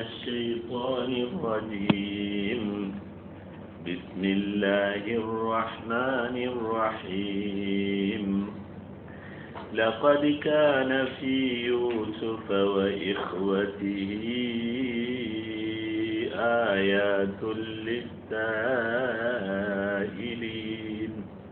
الشيطان الرجيم بسم الله الرحمن الرحيم لقد كان في يوسف وإخوته آيات للسائلين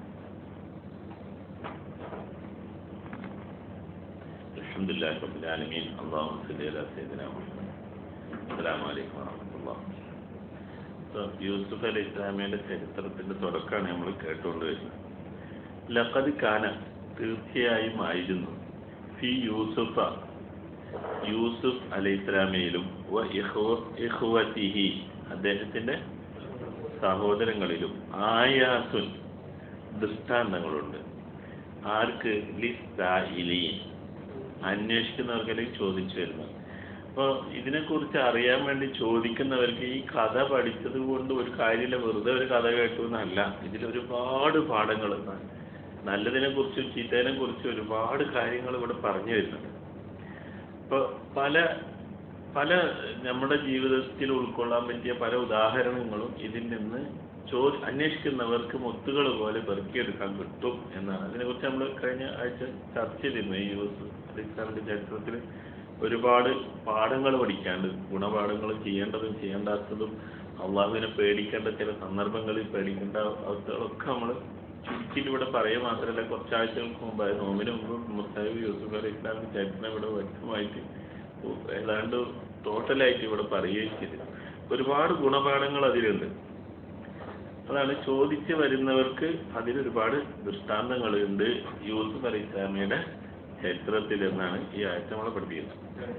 الحمد لله رب العالمين اللهم صل على سيدنا محمد السلام عليكم ورحمة الله യൂസുഫ് അലി ഇസ്ലാമിയുടെ ചരിത്രത്തിന്റെ തുടക്കമാണ് നമ്മൾ കേട്ടുകൊണ്ട് വരുന്നത് ലഖദ് കാന തീർച്ചയായും ആയിരുന്നു ഫി യൂസുഫ യൂസുഫ് അലൈഹി ഇസ്ലാമിയിലും വ ഇഖ്വത്തിഹി അദ്ദേഹത്തിന്റെ സഹോദരങ്ങളിലും ആയാസുൻ ദൃഷ്ടാന്തങ്ങളുണ്ട് ആർക്ക് ലിസ്തായിലീൻ അന്വേഷിക്കുന്നവർക്ക് ചോദിച്ചു വരുന്നത് അപ്പോൾ ഇതിനെക്കുറിച്ച് അറിയാൻ വേണ്ടി ചോദിക്കുന്നവർക്ക് ഈ കഥ പഠിച്ചത് കൊണ്ട് ഒരു കാര്യമില്ല വെറുതെ ഒരു കഥ കേട്ടു എന്നല്ല ഇതിൽ ഒരുപാട് പാഠങ്ങൾ നല്ലതിനെ കുറിച്ചും ചീത്തതിനെ കുറിച്ചും ഒരുപാട് കാര്യങ്ങൾ ഇവിടെ പറഞ്ഞു വരുന്നുണ്ട് ഇപ്പോൾ പല പല നമ്മുടെ ജീവിതത്തിൽ ഉൾക്കൊള്ളാൻ പറ്റിയ പല ഉദാഹരണങ്ങളും ഇതിൽ നിന്ന് ചോ അന്വേഷിക്കുന്നവർക്ക് മുത്തുകൾ പോലെ പെറുക്കിയെടുക്കാൻ കിട്ടും എന്നാണ് അതിനെക്കുറിച്ച് നമ്മൾ കഴിഞ്ഞ ആഴ്ച ചർച്ച ചെയ്തിരുന്നു ഈ യൂസ് ഇസ്ലാമിന്റെ ചരിത്രത്തിൽ ഒരുപാട് പാഠങ്ങൾ പഠിക്കാണ്ട് ഗുണപാഠങ്ങൾ ചെയ്യേണ്ടതും ചെയ്യേണ്ടാത്തതും അള്ളാഹുവിനെ പേടിക്കേണ്ട ചില സന്ദർഭങ്ങളിൽ പേടിക്കേണ്ട അവസ്ഥകളൊക്കെ നമ്മൾ ചുരുക്കിയിട്ട് ഇവിടെ പറയുക മാത്രമല്ല കുറച്ചാഴ്ചകൾക്ക് മുമ്പായി നോമിന് മുമ്പ് മുസ്താഹിബ് യൂസുഫ് അലി ഇസ്ലാമിന്റെ ചരിത്രം ഇവിടെ വ്യക്തമായിട്ട് ഏതാണ്ട് ടോട്ടലായിട്ട് ഇവിടെ പറയുകയും ചെയ്തു ഒരുപാട് ഗുണപാഠങ്ങൾ അതിലുണ്ട് അതാണ് ചോദിച്ചു വരുന്നവർക്ക് അതിലൊരുപാട് ദൃഷ്ടാന്തങ്ങളുണ്ട് യൂസുഫ് അലി ഇസ്ലാമിയുടെ ചരിത്രത്തിൽ എന്നാണ് ഈ ആഴ്ച നമ്മളെ പഠിപ്പിക്കുന്നത്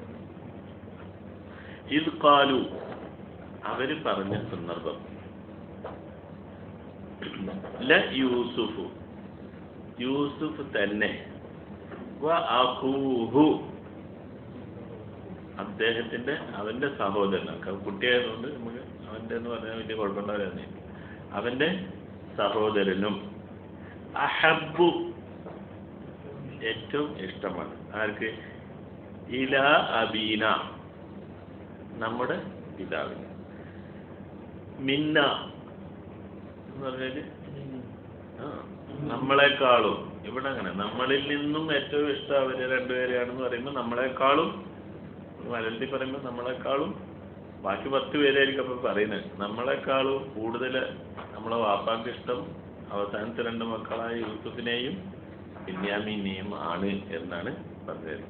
ഇത് കാലു അവര് പറഞ്ഞ സന്ദർഭം ല യൂസുഫു യൂസുഫ് തന്നെ വ അഹൂഹു അദ്ദേഹത്തിന്റെ അവന്റെ സഹോദരൻ കുട്ടിയായതുകൊണ്ട് നമുക്ക് അവന്റെ എന്ന് പറഞ്ഞാൽ വലിയ കുഴപ്പമുണ്ടാവില്ല അവന്റെ സഹോദരനും അഹബു ഏറ്റവും ഇഷ്ടമാണ് ആർക്ക് ഇല അബീന നമ്മുടെ പിതാവിന് മിന്ന എന്ന് പറഞ്ഞാല് ആ നമ്മളെക്കാളും ഇവിടെ അങ്ങനെ നമ്മളിൽ നിന്നും ഏറ്റവും ഇഷ്ടം അവര് രണ്ടുപേരെയാണെന്ന് പറയുമ്പോൾ നമ്മളെക്കാളും മലയാളത്തിൽ പറയുമ്പോൾ നമ്മളെക്കാളും ബാക്കി പത്ത് പേരായിരിക്കും അപ്പൊ പറയുന്നത് നമ്മളെക്കാളും കൂടുതൽ നമ്മളെ വാപ്പാക്ക് ഇഷ്ടം അവസാനത്തെ രണ്ട് മക്കളായ യൂസുഫിനെയും ബിന്യാമിനെയും ആണ് എന്നാണ് പറഞ്ഞത്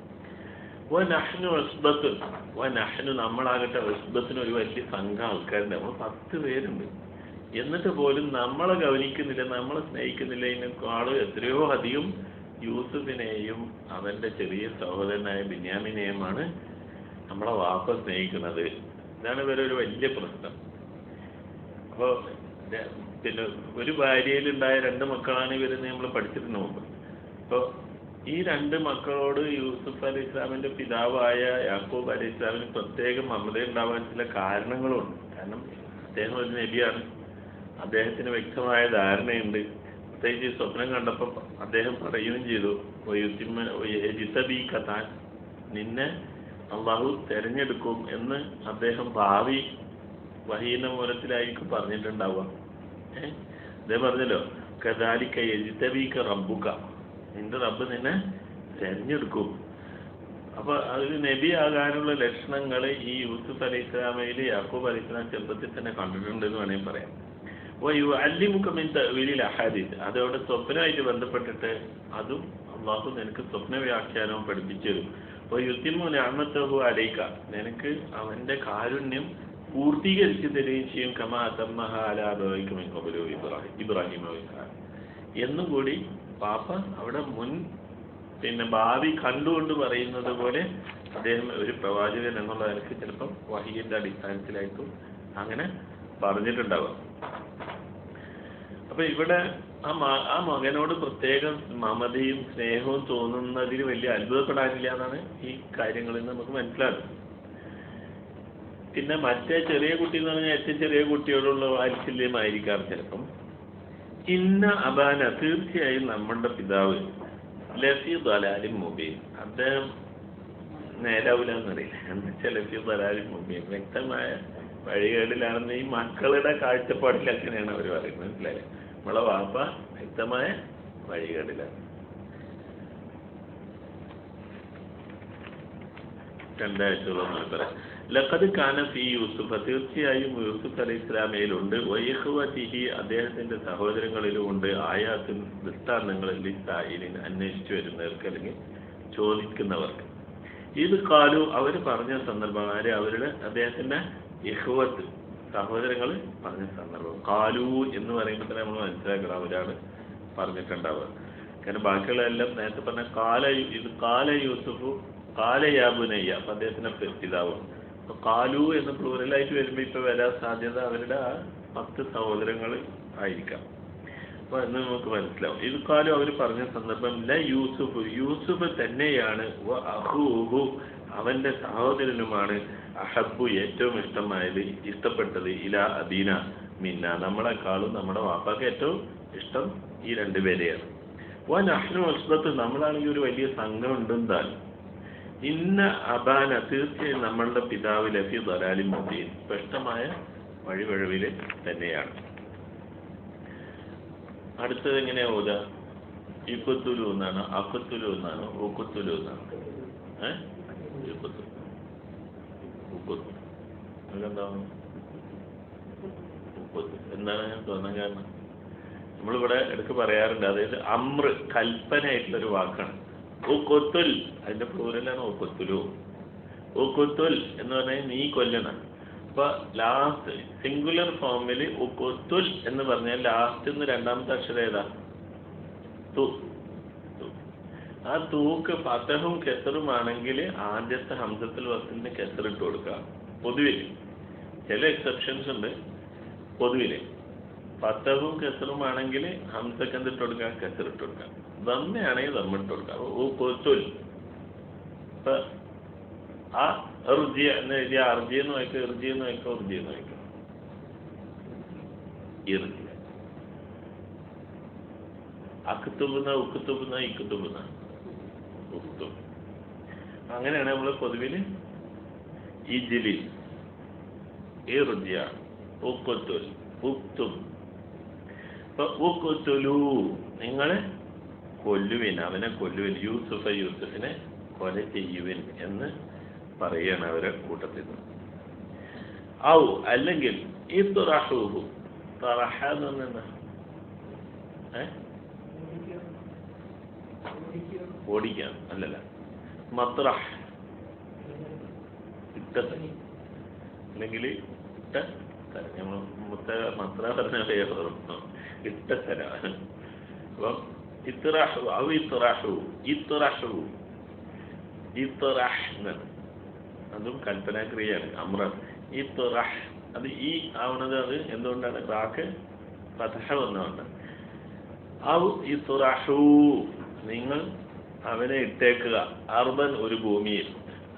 നഹ്നു വസ്ബത്ത് നഹ്നു നമ്മളാകട്ടെ വസ്ബത്തിന് ഒരു വലിയ സംഘം ആൾക്കാരുണ്ട് നമ്മൾ പത്ത് പേരുണ്ട് എന്നിട്ട് പോലും നമ്മളെ ഗൗനിക്കുന്നില്ല നമ്മളെ സ്നേഹിക്കുന്നില്ല ഇതിനേക്കാളും എത്രയോ അധികം യൂസുഫിനെയും അവന്റെ ചെറിയ സഹോദരനായ ബിന്യാമിനെയുമാണ് നമ്മളെ വാപ്പ സ്നേഹിക്കുന്നത് ഇതാണ് ഇവരെ ഒരു വലിയ പ്രശ്നം അപ്പോൾ പിന്നെ ഒരു ഭാര്യയിലുണ്ടായ രണ്ട് മക്കളാണ് ഇവരെന്ന് നമ്മൾ പഠിച്ചിട്ടുണ്ട് മുമ്പ് അപ്പോൾ ഈ രണ്ട് മക്കളോട് യൂസുഫ് അലി ഇസ്ലാമിന്റെ പിതാവായ യാക്കൂബ് അലി ഇസ്ലാമിന് പ്രത്യേകം മമത ഉണ്ടാവാൻ ചില കാരണങ്ങളുണ്ട് കാരണം അദ്ദേഹം ഒരു നബിയാണ് അദ്ദേഹത്തിന് വ്യക്തമായ ധാരണയുണ്ട് പ്രത്യേകിച്ച് സ്വപ്നം കണ്ടപ്പോൾ അദ്ദേഹം പറയുകയും ചെയ്തു ജിസബി കഥാൻ നിന്നെ അള്ളാഹു തെരഞ്ഞെടുക്കും എന്ന് അദ്ദേഹം ഭാവി വഹീന മൂലത്തിലായിരിക്കും പറഞ്ഞിട്ടുണ്ടാവുക ഏഹ് അദ്ദേഹം പറഞ്ഞല്ലോ കദാലിക്ക എജിതബീക്ക റബ്ബുക്ക നിന്റെ റബ്ബ് നിന്നെ തെരഞ്ഞെടുക്കും അപ്പൊ അതിൽ നബി ആകാനുള്ള ലക്ഷണങ്ങൾ ഈ യൂസുഫ് അലി ഇസ്ലാമയിൽ യാക്കൂബ് അലി ഇസ്ലാം ചെറുപ്പത്തിൽ തന്നെ കണ്ടിട്ടുണ്ട് എന്ന് വേണമെങ്കിൽ പറയാം ഓ യു അല്ലിമുഖമിൻ തവീലിൽ അഹാദീസ് അതോടെ സ്വപ്നമായിട്ട് ബന്ധപ്പെട്ടിട്ട് അതും അള്ളാഹു നിനക്ക് സ്വപ്ന വ്യാഖ്യാനവും പഠിപ്പിച്ചു തരും ഓ യുത്തിമു ഞാമത്തഹു അലൈക്ക നിനക്ക് അവന്റെ കാരുണ്യം പൂർത്തീകരിച്ചു തരികയും ചെയ്യും കമാ തമ്മഹ അലാബിക്കും ഇബ്രാഹിം ഇബ്രാഹിം എന്നുകൂടി പാപ്പ അവിടെ മുൻ പിന്നെ ഭാവി കണ്ടുകൊണ്ട് പറയുന്നത് പോലെ അദ്ദേഹം ഒരു പ്രവാചകൻ എന്നുള്ള നിലക്ക് ചിലപ്പം വഹീന്റെ അടിസ്ഥാനത്തിലായിട്ടും അങ്ങനെ പറഞ്ഞിട്ടുണ്ടാവാം അപ്പൊ ഇവിടെ ആ ആ മകനോട് പ്രത്യേകം മമതയും സ്നേഹവും തോന്നുന്നതിൽ വലിയ അത്ഭുതപ്പെടാനില്ല എന്നാണ് ഈ കാര്യങ്ങളിൽ നിന്ന് നമുക്ക് മനസ്സിലാകുന്നത് പിന്നെ മറ്റേ ചെറിയ കുട്ടി എന്ന് പറഞ്ഞാൽ ഏറ്റവും ചെറിയ കുട്ടിയോടുള്ള വാത്സല്യമായിരിക്കാം ചിലപ്പം ഇന്ന അബാന തീർച്ചയായും നമ്മളുടെ പിതാവ് ലഫി ദലാലിൻ മുബീൻ അദ്ദേഹം നേരാവില്ല എന്നറിയില്ല എന്താ ചിലർക്ക് പരാതി മുമ്പിൽ വ്യക്തമായ വഴികേടിലാണെന്ന് ഈ മക്കളുടെ കാഴ്ചപ്പാടിൽ അങ്ങനെയാണ് അവർ പറയുന്നത് മനസ്സിലായോ നമ്മളെ വാപ്പ വ്യക്തമായ വഴികേടിലാണ് രണ്ടാഴ്ചയോളം പറയാം ലഖദ് കാന ഫി യൂസുഫ് തീർച്ചയായും യൂസുഫ് അലൈഹി ഇസ്ലാമയിലുണ്ട് വൈഹുവതിഹി അദ്ദേഹത്തിന്റെ സഹോദരങ്ങളിലും ഉണ്ട് ആയാത്തിൻ ദൃഷ്ടാന്തങ്ങളിൽ സായിലിന് അന്വേഷിച്ചു വരുന്നവർക്ക് അല്ലെങ്കിൽ ചോദിക്കുന്നവർക്ക് ഇത് കാലു അവർ പറഞ്ഞ സന്ദർഭം ആര് അവരുടെ അദ്ദേഹത്തിന്റെ ഇഹ്വത്ത് സഹോദരങ്ങൾ പറഞ്ഞ സന്ദർഭം കാലു എന്ന് പറയുമ്പോൾ തന്നെ നമ്മൾ മനസ്സിലാക്കണം അവരാണ് പറഞ്ഞിട്ടുണ്ടാവുക കാരണം ബാക്കിയുള്ളതെല്ലാം നേരത്തെ പറഞ്ഞ കാല യു- ഇത് കാല യൂസുഫു കാല യാബുനയ്യ അപ്പൊ അദ്ദേഹത്തിന്റെ പിതാവും അപ്പൊ കാലു എന്ന് പ്ലൂറലായിട്ട് വരുമ്പോൾ ഇപ്പൊ വരാൻ സാധ്യത അവരുടെ ആ പത്ത് സഹോദരങ്ങൾ ആയിരിക്കാം അപ്പൊ എന്ന് നമുക്ക് മനസ്സിലാവും ഇത് കാലം അവർ പറഞ്ഞ സന്ദർഭം ല യൂസുഫ് യൂസുഫ് തന്നെയാണ് വ അഹൂഹു അവന്റെ സഹോദരനുമാണ് അഹബു ഏറ്റവും ഇഷ്ടമായത് ഇഷ്ടപ്പെട്ടത് ഇല അദീന മിന്ന നമ്മളെക്കാളും നമ്മുടെ വാപ്പാക്ക് ഏറ്റവും ഇഷ്ടം ഈ രണ്ടുപേരെയാണ് വ നഹ്നു അസ്ബത്ത് നമ്മളാണെങ്കിൽ ഒരു വലിയ സംഘം ഉണ്ടെന്താലും ഇന്ന അബാന തീർച്ചയായും നമ്മളുടെ പിതാവ് ലഫി ദലാലി മുബീൻ സ്പഷ്ടമായ വഴിവഴവില് തന്നെയാണ് അടുത്തത് എങ്ങനെയാ ഓത ഇക്കുത്തുലു എന്നാണ് അക്കുത്തുലു എന്നാണ് ഉക്കുത്തുലു എന്നാണ് ഏഹ് ഇക്കുത്തു ഉക്കുത്തു അതെന്താണ് ഉക്കുത്തു എന്താണ് ഞാൻ തോന്നാൻ കാരണം നമ്മളിവിടെ ഇടയ്ക്ക് പറയാറുണ്ട് അതായത് അമ്ര കൽപ്പനയായിട്ടുള്ള ഒരു വാക്കാണ് ഉക്കൊത്തുൽ അതിന്റെ പ്ലൂരലാണ് ഉക്കൊത്തുലു ഉക്കൊത്തുൽ എന്ന് പറഞ്ഞാൽ നീ കൊല്ലണം അപ്പൊ ലാസ്റ്റ് സിംഗുലർ ഫോമിൽ ഉക്കൊത്തുൽ എന്ന് പറഞ്ഞാൽ ലാസ്റ്റ് നിന്ന് രണ്ടാമത്തെ അക്ഷരം ഏതാ തു തു. ആ തൂക്ക് ഫതഹും കെസറുമാണെങ്കിൽ ആദ്യത്തെ ഹംസത്തിൽ വസലിന് കെസറിട്ട് കൊടുക്കുക പൊതുവിൽ ചില എക്സെപ്ഷൻസ് ഉണ്ട് പൊതുവില് ഫത്തഹും കെസറുമാണെങ്കിൽ ഹംസക്ക് എന്തിട്ട് കൊടുക്കാം കെസറിട്ട് കൊടുക്കാം ദമ്മയാണെങ്കിൽ ദമ്മിട്ട് കൊടുക്കാം അപ്പൊ ഊ കൊത്തുൽ ഇപ്പൊ ആ എർജിയ എന്ന് എഴുതിയ അർജി എന്ന് വായിക്കും എർജി എന്ന് വായിക്കും എർജി എന്ന് വായിക്കും ഇർജി അക്കുത്തുബുന്ന ഉക്കുത്തുബുന്ന ഇക്കുത്തുബുന്ന ഉക്തുബ് അങ്ങനെയാണ് നമ്മൾ പൊതുവില് ഇജിലി ഇർജിയ ഉക്കുത്തുൽ ഉക്തും അപ്പൊ ഉക്കുത്തുലു നിങ്ങളെ കൊല്ലുവിൻ അവനെ കൊല്ലുവിൻ യൂസുഫ യൂസുഫിനെ കൊല ചെയ്യുവിൻ എന്ന് പറയാണ് അവരെ കൂട്ടത്തിൽ നിന്ന് ഔ അല്ലെങ്കിൽ ഈ തുറഹൂഹു തറഹ എന്ന് പറഞ്ഞാ ഏ ഓടിക്കാം അല്ലല്ല മത്രഹ് ഇട്ട സ്ഥലം അല്ലെങ്കിൽ ഇട്ട സ്ഥലം നമ്മൾ മുത്ത മത്ര പറഞ്ഞ വേറെ ഇട്ട സ്ഥലമാണ് അപ്പം ഇത്തറാഹു ഔ ഇത്തറാഹു ഇത്തറാഹു ഇത്തറാഹ് എന്നാണ് അതും കൽപ്പനാക്രിയയാണ് അമ്ര ഇത്തറാഹ് അത് ഈ ആവണത് അത് എന്തുകൊണ്ടാണ് റാക്ക് ഫതഹ വന്നുകൊണ്ട് ഔ ഇത്തറാഹു നിങ്ങൾ അവനെ ഇട്ടേക്കുക അർബൻ ഒരു ഭൂമിയിൽ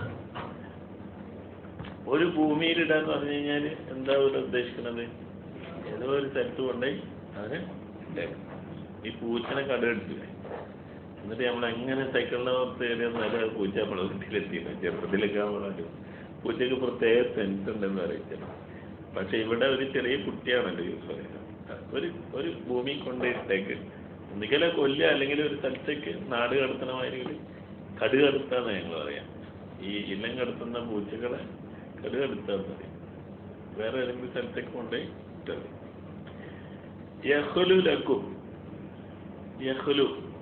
ഒരു ഭൂമിയിൽ ഇടാന്ന് പറഞ്ഞു കഴിഞ്ഞാൽ എന്താ ഇവിടെ ഉദ്ദേശിക്കുന്നത് ഏതോ ഒരു സ്ഥലത്ത് കൊണ്ടുപോയി അവന് ഇട്ടേക്കും ഈ പൂച്ചനെ കടുകെടുത്തില്ലേ എന്നിട്ട് നമ്മൾ എങ്ങനെ സൈക്കിളിനെ പുറത്ത് കയറിയെന്നാലും പൂച്ച നമ്മളെ വീട്ടിലെത്തിയിരുന്നു ചെറുപ്പത്തിലൊക്കെ നമ്മളൊരു പൂച്ചക്ക് പ്രത്യേക സെൻസ് ഉണ്ടെന്ന് അറിയിച്ചില്ല പക്ഷെ ഇവിടെ ഒരു ചെറിയ കുട്ടിയാണല്ലോ യൂസ് പറയുന്നത് ഒരു ഒരു ഭൂമി കൊണ്ടിട്ടേക്ക് ഒന്നുകിലെ കൊല്ലുക അല്ലെങ്കിൽ ഒരു സ്ഥലത്തേക്ക് നാട് കടത്തണമായിരിക്കും കടുക് കടത്താന്ന് ഞങ്ങൾ പറയാം ഈ ഇല്ലം കടത്തുന്ന പൂച്ചകളെ കടുക് കടത്താന്ന് പറയും വേറെ ഏതെങ്കിലും സ്ഥലത്തേക്ക് കൊണ്ടുപോയി ഇട്ടത് യഹുലു ലക്കും യഹുലു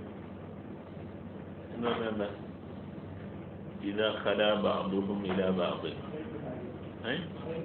എന്ന് പറഞ്ഞാൽ എന്താ ഇതാ ഖല ബാബുഹും ഇലാ ബാബ് ഏ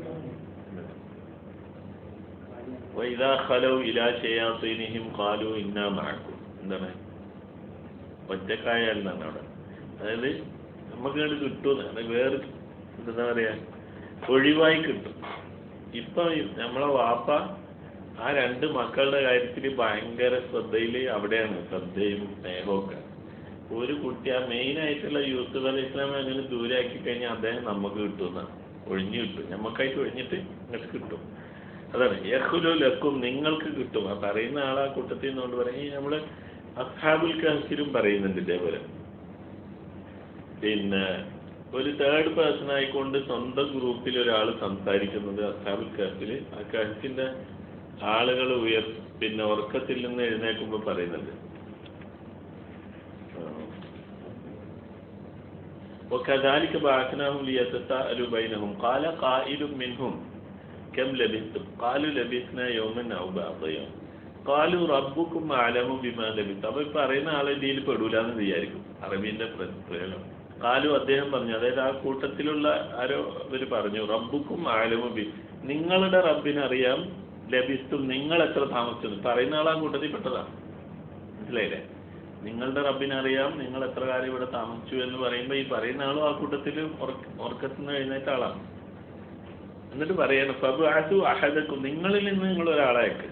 وإذا خلوا إلى شياطينهم قالوا إنا معكم എന്താണ് ഒറ്റക്കായാൽ എന്നാണ് അവിടെ അതായത് നമുക്ക് ഇങ്ങോട്ട് കിട്ടും അത് വേറെ എന്താ പറയാ ഒഴിവായി കിട്ടും ഇപ്പൊ നമ്മളെ വാപ്പ ആ രണ്ട് മക്കളുടെ കാര്യത്തിൽ ഭയങ്കര ശ്രദ്ധയിൽ അവിടെയാണ് ശ്രദ്ധയും സ്നേഹമൊക്കെ ഒരു കുട്ടി ആ മെയിൻ ആയിട്ടുള്ള യൂസുഫ് അലി ഇസ്ലാം അങ്ങനെ ദൂരാക്കി കഴിഞ്ഞാൽ അദ്ദേഹം നമുക്ക് കിട്ടുന്ന ഒഴിഞ്ഞു കിട്ടും നമുക്കായിട്ട് ഒഴിഞ്ഞിട്ട് ഇങ്ങോട്ട് കിട്ടും അതാണ് യഹുലു ലക്കും നിങ്ങൾക്ക് കിട്ടും ആ പറയുന്ന ആളാ കൂട്ടത്തിൽ നിന്നുകൊണ്ട് പറയും ഈ നമ്മള് അസ്ഹാബുൽ കഹസിലും പറയുന്നുണ്ട് ഇതേപോലെ പിന്നെ ഒരു തേർഡ് പേഴ്സൺ ആയിക്കൊണ്ട് സ്വന്തം ഗ്രൂപ്പിൽ ഒരാൾ സംസാരിക്കുന്നത് അസാബുൽ കഹഫിൽ ആ കഹഫിന്റെ ആളുകൾ ഉയർ പിന്നെ ഉറക്കത്തിൽ നിന്ന് എഴുന്നേൽക്കുമ്പോൾ പറയുന്നുണ്ട് وكذلك بعثناهم ليتساءلوا بينهم قال قائل منهم كم لبثتم قالوا لبثنا يوما أو بعض يوم قالوا ربكم أعلم بما لبثتم അപ്പോൾ ഈ പറയുന്ന ആളെ ഇതിൽ പെടൂലെന്ന് വിചാരിക്കും അറബീന്റെ പ്ര- പ്രയോഗം കാലു അദ്ദേഹം പറഞ്ഞു അതായത് ആ കൂട്ടത്തിലുള്ള ആരോ ഇവർ പറഞ്ഞു റബ്ബുക്കും ആലമു ബി നിങ്ങളുടെ റബ്ബിനറിയാം ലഭിസ്തും നിങ്ങൾ എത്ര താമസിച്ചു പറയുന്ന ആൾ ആ കൂട്ടത്തിൽ പെട്ടതാണ് മനസ്സിലായില്ലേ നിങ്ങളുടെ റബ്ബിനറിയാം നിങ്ങൾ എത്ര കാലം ഇവിടെ താമസിച്ചു എന്ന് പറയുമ്പോൾ ഈ പറയുന്ന ആളും ആ കൂട്ടത്തിൽ ഉറക്കത്തിൽ നിന്ന് എഴുന്നേറ്റ ആളാണ് എന്നിട്ട് പറയണം ഫബു അസു അഹദക്കും നിങ്ങളിൽ നിന്ന് നിങ്ങൾ ഒരാളേക്ക്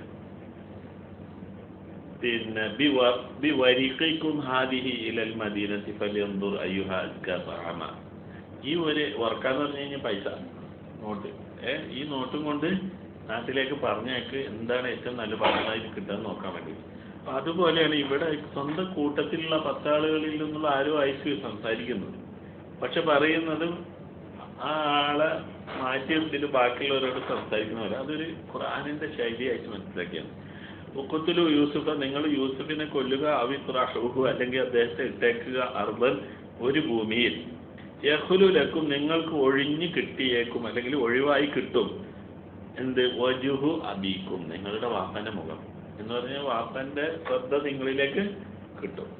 പിന്നെ ബിവ- ബിവരിഖിക്കും ഹാദിഹി ഇലൽ മദീനത്തി ഫലിയൻദുർ അയ്യുഹ അസ്ക തഅമ. ഈ ഒരു വർക്കാന്ന് പറഞ്ഞു കഴിഞ്ഞാൽ പൈസ നോട്ട് ഏ ഈ നോട്ടും കൊണ്ട് നാട്ടിലേക്ക് പറഞ്ഞേക്ക് എന്താണ് ഏറ്റവും നല്ല ഭക്ഷണമായിട്ട് കിട്ടാൻ നോക്കാൻ വേണ്ടി അപ്പൊ അതുപോലെയാണ് ഇവിടെ സ്വന്തം കൂട്ടത്തിലുള്ള പത്താളുകളിൽ നിന്നുള്ള ആരും ആയിരിക്കും സംസാരിക്കുന്നത് പക്ഷെ പറയുന്നത് ആ ആളെ മാറ്റി എടുത്തിട്ട് ബാക്കിയുള്ളവരോട് സംസാരിക്കുന്നവർ അതൊരു ഖുർആാനിന്റെ ശൈലിയായിട്ട് മനസ്സിലാക്കിയാണ് ഉക്കത്തിലു യൂസുഫ നിങ്ങൾ യൂസുഫിനെ കൊല്ലുക അവിത്രാഹുഹു അല്ലെങ്കിൽ അദ്ദേഹത്തെ ഇട്ടേക്കുക അർബൻ ഒരു ഭൂമിയിൽ യഹുലു ലക്കും നിങ്ങൾക്ക് ഒഴിഞ്ഞു കിട്ടിയേക്കും അല്ലെങ്കിൽ ഒഴിവായി കിട്ടും എന്ത് വജുഹു അബീക്കും നിങ്ങളുടെ വാപ്പന്റെ മുഖം എന്ന് പറഞ്ഞാൽ വാപ്പന്റെ ശ്രദ്ധ നിങ്ങളിലേക്ക് കിട്ടും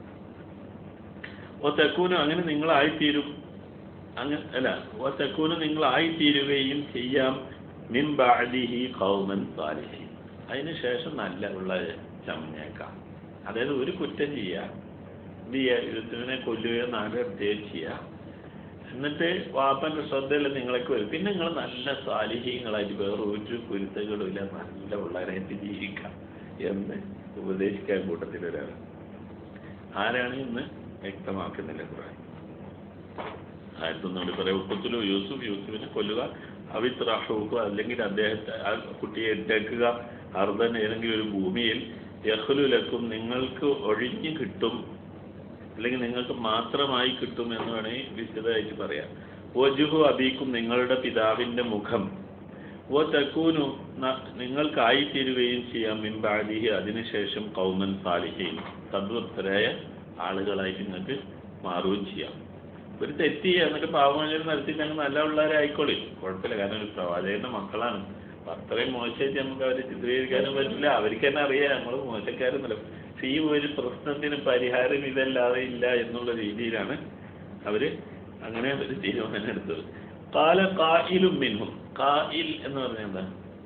ഓ തെക്കൂനും അങ്ങനെ നിങ്ങളായിത്തീരും അങ്ങനെ അല്ല ഓ തെക്കൂനും നിങ്ങളായിത്തീരുകയും ചെയ്യാം മിൻ ബാദിഹി ഖൗമൻ സാലിഹീൻ അതിന് ശേഷം നല്ല ഉള്ള ചമഞ്ഞേക്കാം അതായത് ഒരു കുറ്റം ചെയ്യാം യുദ്ധത്തിനെ കൊല്ലുകയോ നാലെടുത്തുകയോ ചെയ്യാം എന്നിട്ട് വാപ്പന്റെ ശ്രദ്ധയിൽ നിങ്ങളൊക്കെ വരും പിന്നെ നിങ്ങൾ നല്ല സാലിഹ്യങ്ങളായിട്ട് വേറെ ഒരു കുരുത്തകളും ഇല്ല നല്ല പിള്ളേരായിട്ട് ജീവിക്കാം എന്ന് ഉപദേശിക്കാൻ കൂട്ടത്തിൽ ഒരാൾ ആരാണ് ഇന്ന് വ്യക്തമാക്കുന്നില്ല ഖുർആൻ ആയിരത്തൊന്നുകൂടി പറയാം ഉപ്പത്തിലു യൂസുഫ് യൂസുഫിനെ കൊല്ലുക അവിത്രാഹുക്ക് അല്ലെങ്കിൽ അദ്ദേഹത്തെ ആ കുട്ടിയെ ഇട്ടേക്കുക അർദ്ധൻ ഏതെങ്കിലും ഒരു ഭൂമിയിൽ യഹ്ലുലക്കും നിങ്ങൾക്ക് ഒഴിഞ്ഞു കിട്ടും അല്ലെങ്കിൽ നിങ്ങൾക്ക് മാത്രമായി കിട്ടും എന്ന് വേണമെങ്കിൽ വിശദമായിട്ട് പറയാം വജുഹു അബീക്കും നിങ്ങളുടെ പിതാവിന്റെ മുഖം ഓ തക്കൂനു നിങ്ങൾക്കായിത്തീരുകയും ചെയ്യാം മിൻബാദിഹി അതിനുശേഷം കൗമൻ സാലിഹീൻ സദ്വൃത്തരായ ആളുകളായിട്ട് നിങ്ങൾക്ക് മാറുകയും ചെയ്യാം ഒരു തെറ്റ് ചെയ്യുക എന്നിട്ട് പാവമഞ്ചേരി നടത്തിയിട്ട് അങ്ങ് നല്ല പിള്ളേരായിക്കോളി കുഴപ്പമില്ല കാരണം ഒരു പ്രവാചകന്റെ മക്കളാണ് അപ്പൊ അത്രയും മോശമായിട്ട് നമുക്ക് അവരെ ചിത്രീകരിക്കാനും പറ്റില്ല അവർക്ക് തന്നെ അറിയാം നമ്മൾ മോശക്കാരെന്നല്ല പക്ഷെ ഈ ഒരു പ്രശ്നത്തിന് പരിഹാരം ഇതല്ലാതെ ഇല്ല എന്നുള്ള രീതിയിലാണ് അവര് അങ്ങനെ ഒരു തീരുമാനം എടുത്തത് കാല കായിലും മിൻഹും കായിൽ എന്ന് പറഞ്ഞാൽ എന്താ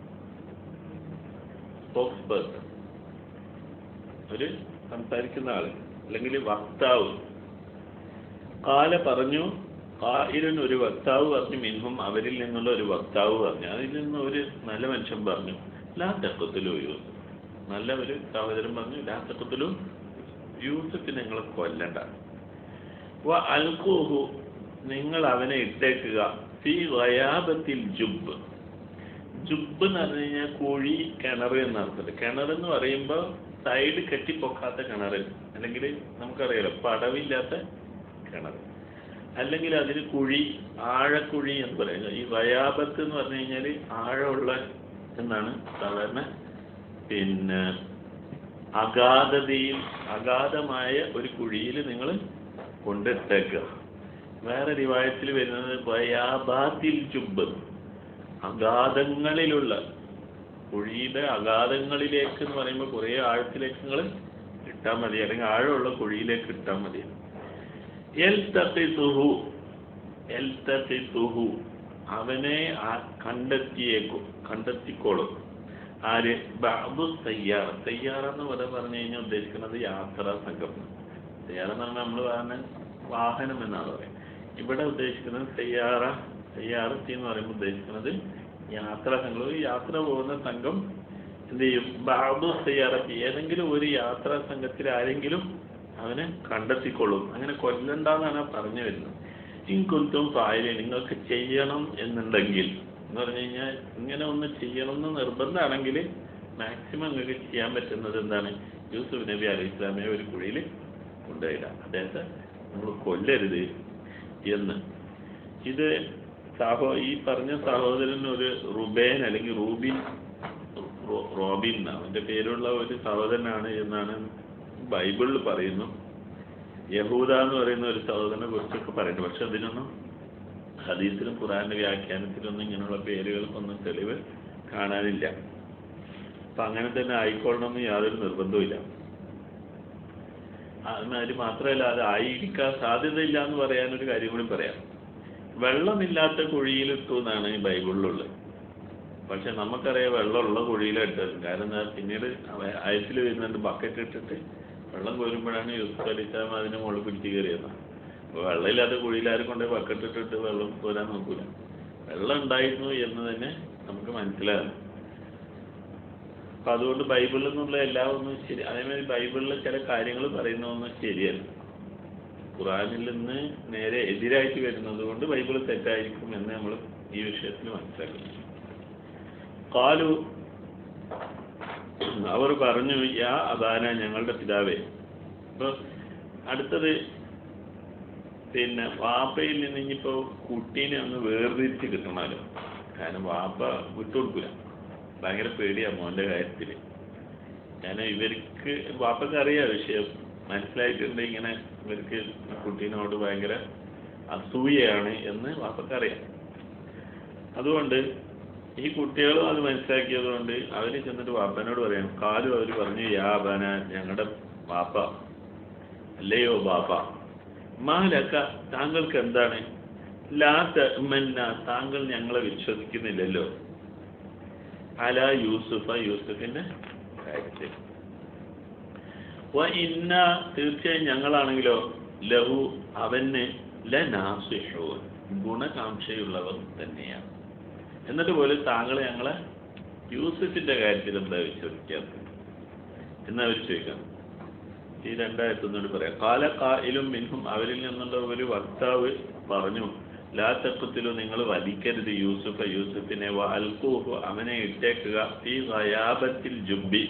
സ്പോക്സ് പേഴ്സൺ ഒരു സംസാരിക്കുന്ന ആള് അല്ലെങ്കിൽ വക്താവ് കാല പറഞ്ഞു കായിലിന് ഒരു വക്താവ് പറഞ്ഞു മിൻഹും അവരിൽ നിന്നുള്ള ഒരു വക്താവ് പറഞ്ഞു അതിൽ നിന്ന് ഒരു നല്ല മനുഷ്യൻ പറഞ്ഞു ലാ തെക്കത്തിലോ യൂസഫ് നല്ല ഒരു സഹോദരൻ പറഞ്ഞു ലാ തെക്കത്തിലോ യൂസഫ് നിങ്ങൾ കൊല്ലണ്ട വ അൽക്കൂഹു നിങ്ങൾ അവനെ ഇട്ടേക്കുക ഫി വയാബത്തിൽ ജുബ് ജുബ് എന്ന് പറഞ്ഞു കഴിഞ്ഞാൽ കുഴി കിണർ എന്ന് അർത്ഥം കിണർ എന്ന് പറയുമ്പോൾ സൈഡ് കെട്ടിപ്പൊക്കാത്ത കിണർ അല്ലെങ്കിൽ നമുക്കറിയാലോ പടവില്ലാത്ത കിണർ അല്ലെങ്കിൽ അതിന് കുഴി ആഴക്കുഴി എന്ന് പറയുന്നത് ഈ വയാബത്ത് എന്ന് പറഞ്ഞു കഴിഞ്ഞാൽ ആഴമുള്ള എന്നാണ് സാധാരണ പിന്നെ അഗാധതയിൽ അഗാധമായ ഒരു കുഴിയിൽ നിങ്ങൾ കൊണ്ടിട്ടേക്കുക വേറെ റിവായത്തിൽ വരുന്നത് വയാബാത്തിൽ ചുബ് അഗാധങ്ങളിലുള്ള കുഴിയുടെ അഗാധങ്ങളിലേക്ക് എന്ന് പറയുമ്പോൾ കുറേ ആഴത്തിലേക്ക് നിങ്ങൾ ഇട്ടാൽ മതി അല്ലെങ്കിൽ ആഴമുള്ള കുഴിയിലേക്ക് ഇട്ടാൽ മതി എൽതഖിതുഹു എൽതഖിതുഹു അവനെ ആ- കണ്ടെത്തിയേക്കും കണ്ടെത്തിക്കോളും ആര് ബാബു സയ്യാറ സയ്യാറ എന്ന് പറയാൻ പറഞ്ഞു കഴിഞ്ഞാൽ ഉദ്ദേശിക്കുന്നത് യാത്രാ സംഘം സയ്യാറ എന്ന് പറഞ്ഞാൽ നമ്മൾ പറഞ്ഞ വാഹനം എന്നാണ് പറയുന്നത് ഇവിടെ ഉദ്ദേശിക്കുന്നത് സയ്യാറ സയ്യാറത്തി എന്ന് പറയുമ്പോൾ ഉദ്ദേശിക്കുന്നത് യാത്രാ സംഘം ഒരു യാത്ര പോകുന്ന സംഘം എന്ത് ചെയ്യും ബാബു സയ്യാറത്തി ഏതെങ്കിലും ഒരു യാത്രാ സംഘത്തിൽ ആരെങ്കിലും അവനെ കണ്ടെത്തിക്കൊള്ളും അങ്ങനെ കൊല്ലണ്ടെന്നാണ് പറഞ്ഞു വരുന്നത് ഇൻകുന്തും പായല് നിങ്ങൾക്ക് ചെയ്യണം എന്നുണ്ടെങ്കിൽ എന്ന് പറഞ്ഞു കഴിഞ്ഞാൽ ഇങ്ങനെ ഒന്ന് ചെയ്യണം എന്ന് നിർബന്ധമാണെങ്കിൽ മാക്സിമം നിങ്ങൾക്ക് ചെയ്യാൻ പറ്റുന്നത് എന്താണ് യൂസുഫ് നബി അലി ഇസ്ലാമിയെ ഒരു കുഴിയിൽ കൊണ്ടുപോയില്ല അദ്ദേഹത്തെ നമ്മൾ കൊല്ലരുത് എന്ന് ഇത് സഹോ ഈ പറഞ്ഞ സഹോദരൻ ഒരു റുബേൻ അല്ലെങ്കിൽ റൂബിൻ റോ- റോബിൻ എന്നാണ് അവന്റെ പേരുള്ള ഒരു സഹോദരനാണ് എന്നാണ് ബൈബിളിൽ പറയുന്നു യഹൂദ എന്ന് പറയുന്ന ഒരു സഹോദരനെ കുറിച്ചൊക്കെ പറയുന്നു പക്ഷെ അതിനൊന്നും ഹദീസിലും ഖുറാന്റെ വ്യാഖ്യാനത്തിലൊന്നും ഇങ്ങനെയുള്ള പേരുകൾക്കൊന്നും തെളിവ് കാണാനില്ല അപ്പൊ അങ്ങനെ തന്നെ ആയിക്കൊള്ളണമെന്ന് യാതൊരു നിർബന്ധവുമില്ല അതുമാതിരി മാത്രമല്ല അത് ആയിരിക്കാൻ സാധ്യതയില്ല എന്ന് പറയാനൊരു കാര്യം കൂടി പറയാം വെള്ളമില്ലാത്ത കുഴിയിലിട്ടു എന്നാണ് ഈ ബൈബിളിലുള്ളത് പക്ഷെ നമുക്കറിയാം വെള്ളമുള്ള കുഴിയിലിട്ടത് കാരണം എന്താ പിന്നീട് അയത്തിൽ വരുന്നുണ്ട് ബക്കറ്റ് ഇട്ടിട്ട് വെള്ളം കോരുമ്പോഴാണ് യൂസുഫ് അലിസ്ലാം അതിന് മുകളിൽ പിടിച്ച് കയറിയത് അപ്പോൾ വെള്ളമില്ലാത്ത കുഴിയിൽ ആരും കൊണ്ട് ബക്കറ്റ് ഇട്ടിട്ട് വെള്ളം കോരാൻ നോക്കൂല വെള്ളം ഉണ്ടായിരുന്നു എന്ന് തന്നെ നമുക്ക് മനസ്സിലാകും അപ്പൊ അതുകൊണ്ട് ബൈബിളിൽ നിന്നുള്ള എല്ലാ ഒന്നും ശരി അതേമാതിരി ബൈബിളിലെ ചില കാര്യങ്ങൾ പറയുന്നതൊന്നും ശരിയല്ല ഖുറാനിൽ നിന്ന് നേരെ എതിരായിട്ട് വരുന്നത് കൊണ്ട് ബൈബിൾ തെറ്റായിരിക്കും എന്ന് നമ്മൾ ഈ വിഷയത്തിൽ മനസ്സിലാക്കുന്നു കാലു അവർ പറഞ്ഞു യാ അബാന ഞങ്ങളുടെ പിതാവേ ഇപ്പൊ അടുത്തത് പിന്നെ വാപ്പയിൽ നിന്ന് ഇനിയിപ്പോ കുട്ടീനെ ഒന്ന് വേർതിരിച്ച് കിട്ടണമല്ലോ കാരണം വാപ്പ വിട്ടുകൊടുക്കൂല ഭയങ്കര പേടിയാ മോന്റെ കാര്യത്തില് കാരണം ഇവർക്ക് വാപ്പക്ക് അറിയാം വിഷയം മനസ്സിലായിട്ടുണ്ട് ഇങ്ങനെ ഇവർക്ക് കുട്ടീനോട് ഭയങ്കര അസൂയയാണ് എന്ന് വാപ്പക്ക് അറിയാം അതുകൊണ്ട് ഈ കുട്ടികളും അത് മനസ്സിലാക്കിയത് കൊണ്ട് അവര് ചെന്നിട്ട് വാപ്പനോട് പറയാം കാലും അവര് പറഞ്ഞു യാ ബന ഞങ്ങളുടെ വാപ്പ അല്ലയോ ബാപ്പ മാലക്ക താങ്കൾക്ക് എന്താണ് ലാ തഅ്മന്ന താങ്കൾ ഞങ്ങളെ വിശ്വസിക്കുന്നില്ലല്ലോ അല യൂസുഫ യൂസുഫിന്റെ കാര്യത്തിൽ വ ഇന്ന തീർച്ചയായും ഞങ്ങളാണെങ്കിലോ ലഹു അവന് ലനാസിഹൂൻ ഗുണകാംക്ഷയുള്ളവർ തന്നെയാണ് എന്നിട്ട് പോലും താങ്കൾ ഞങ്ങളെ യൂസഫിന്റെ കാര്യത്തിൽ എന്താ വിശ്വസിക്കാത്തത് എന്ന് അവർ ചോദിക്കാം ഈ രണ്ടായിരത്തൊന്നോട് പറയാം കാല കായിലും മിൻഹും അവരിൽ നിന്നുള്ള ഒരു വക്താവ് പറഞ്ഞു ലാ തക്കത്തിലു നിങ്ങൾ വലിക്കരുത് യൂസുഫ യൂസുഫിനെ അൽക്കൂഹു അവനെ ഇട്ടേക്കുക ഈ വയാപത്തിൽ ജുബി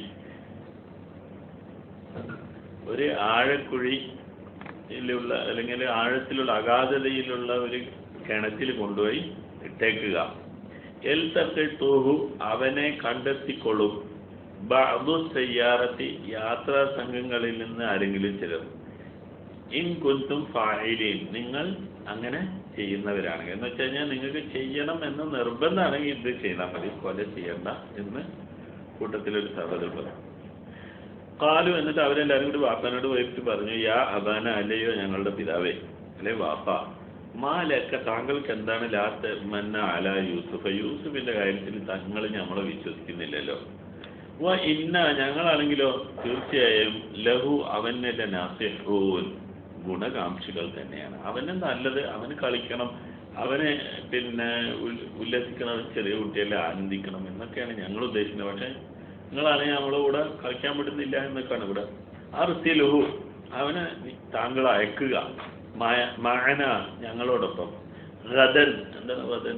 ഒരു ആഴക്കുഴിയിലുള്ള അല്ലെങ്കിൽ ആഴത്തിലുള്ള അഗാധതയിലുള്ള ഒരു കിണറ്റിൽ കൊണ്ടുപോയി ഇട്ടേക്കുക എൽ തക്കത്തോഹു അവനെ കണ്ടെത്തിക്കൊള്ളും ബഅദു സയ്യാറത്തി യാത്രാ സംഘങ്ങളിൽ നിന്ന് ആരെങ്കിലും ചിലർ ഇൻ കുന്തും ഫായിലീൻ നിങ്ങൾ അങ്ങനെ ചെയ്യുന്നവരാണെങ്കിൽ എന്ന് വെച്ച് കഴിഞ്ഞാൽ നിങ്ങൾക്ക് ചെയ്യണം എന്ന് നിർബന്ധമാണെങ്കിൽ ഇത് ചെയ്താൽ മതി കൊല ചെയ്യണ്ട എന്ന് കൂട്ടത്തിലൊരു സഹോദരൻ പറഞ്ഞു കാലു എന്നിട്ട് അവരെല്ലാവരും കൂടി വാപ്പാനോട് പോയിട്ട് പറഞ്ഞു യാ അബാന അല്ലയോ ഞങ്ങളുടെ പിതാവേ അല്ലെ വാപ്പ മാലക്ക താങ്കൾക്ക് എന്താണ് ലാത്ത് മന്ന അല യൂസുഫ് യൂസുഫിന്റെ കാര്യത്തിൽ തങ്ങൾ നമ്മളെ വിശ്വസിക്കുന്നില്ലല്ലോ വ ഇന്ന ഞങ്ങളാണെങ്കിലോ തീർച്ചയായും ലഹു അവന്റെ നാസിഹൂൻ ഗുണകാംക്ഷികൾ തന്നെയാണ് അവന് നല്ലത് അവന് കളിക്കണം അവനെ പിന്നെ ഉൽ- ഉല്ലസിക്കണം ചെറിയ കുട്ടിയല്ലേ ആനന്ദിക്കണം എന്നൊക്കെയാണ് ഞങ്ങൾ ഉദ്ദേശിക്കുന്നത് പക്ഷെ നിങ്ങളാണെങ്കിൽ നമ്മളെ കൂടെ കളിക്കാൻ പറ്റുന്നില്ല എന്നൊക്കെയാണ് ഇവിടെ അർസിലുഹു അവനെ നി- താങ്കൾ അയക്കുക മയ- മഅന ഞങ്ങളോടൊപ്പം ഗദൻ എന്താണ് ഗദൻ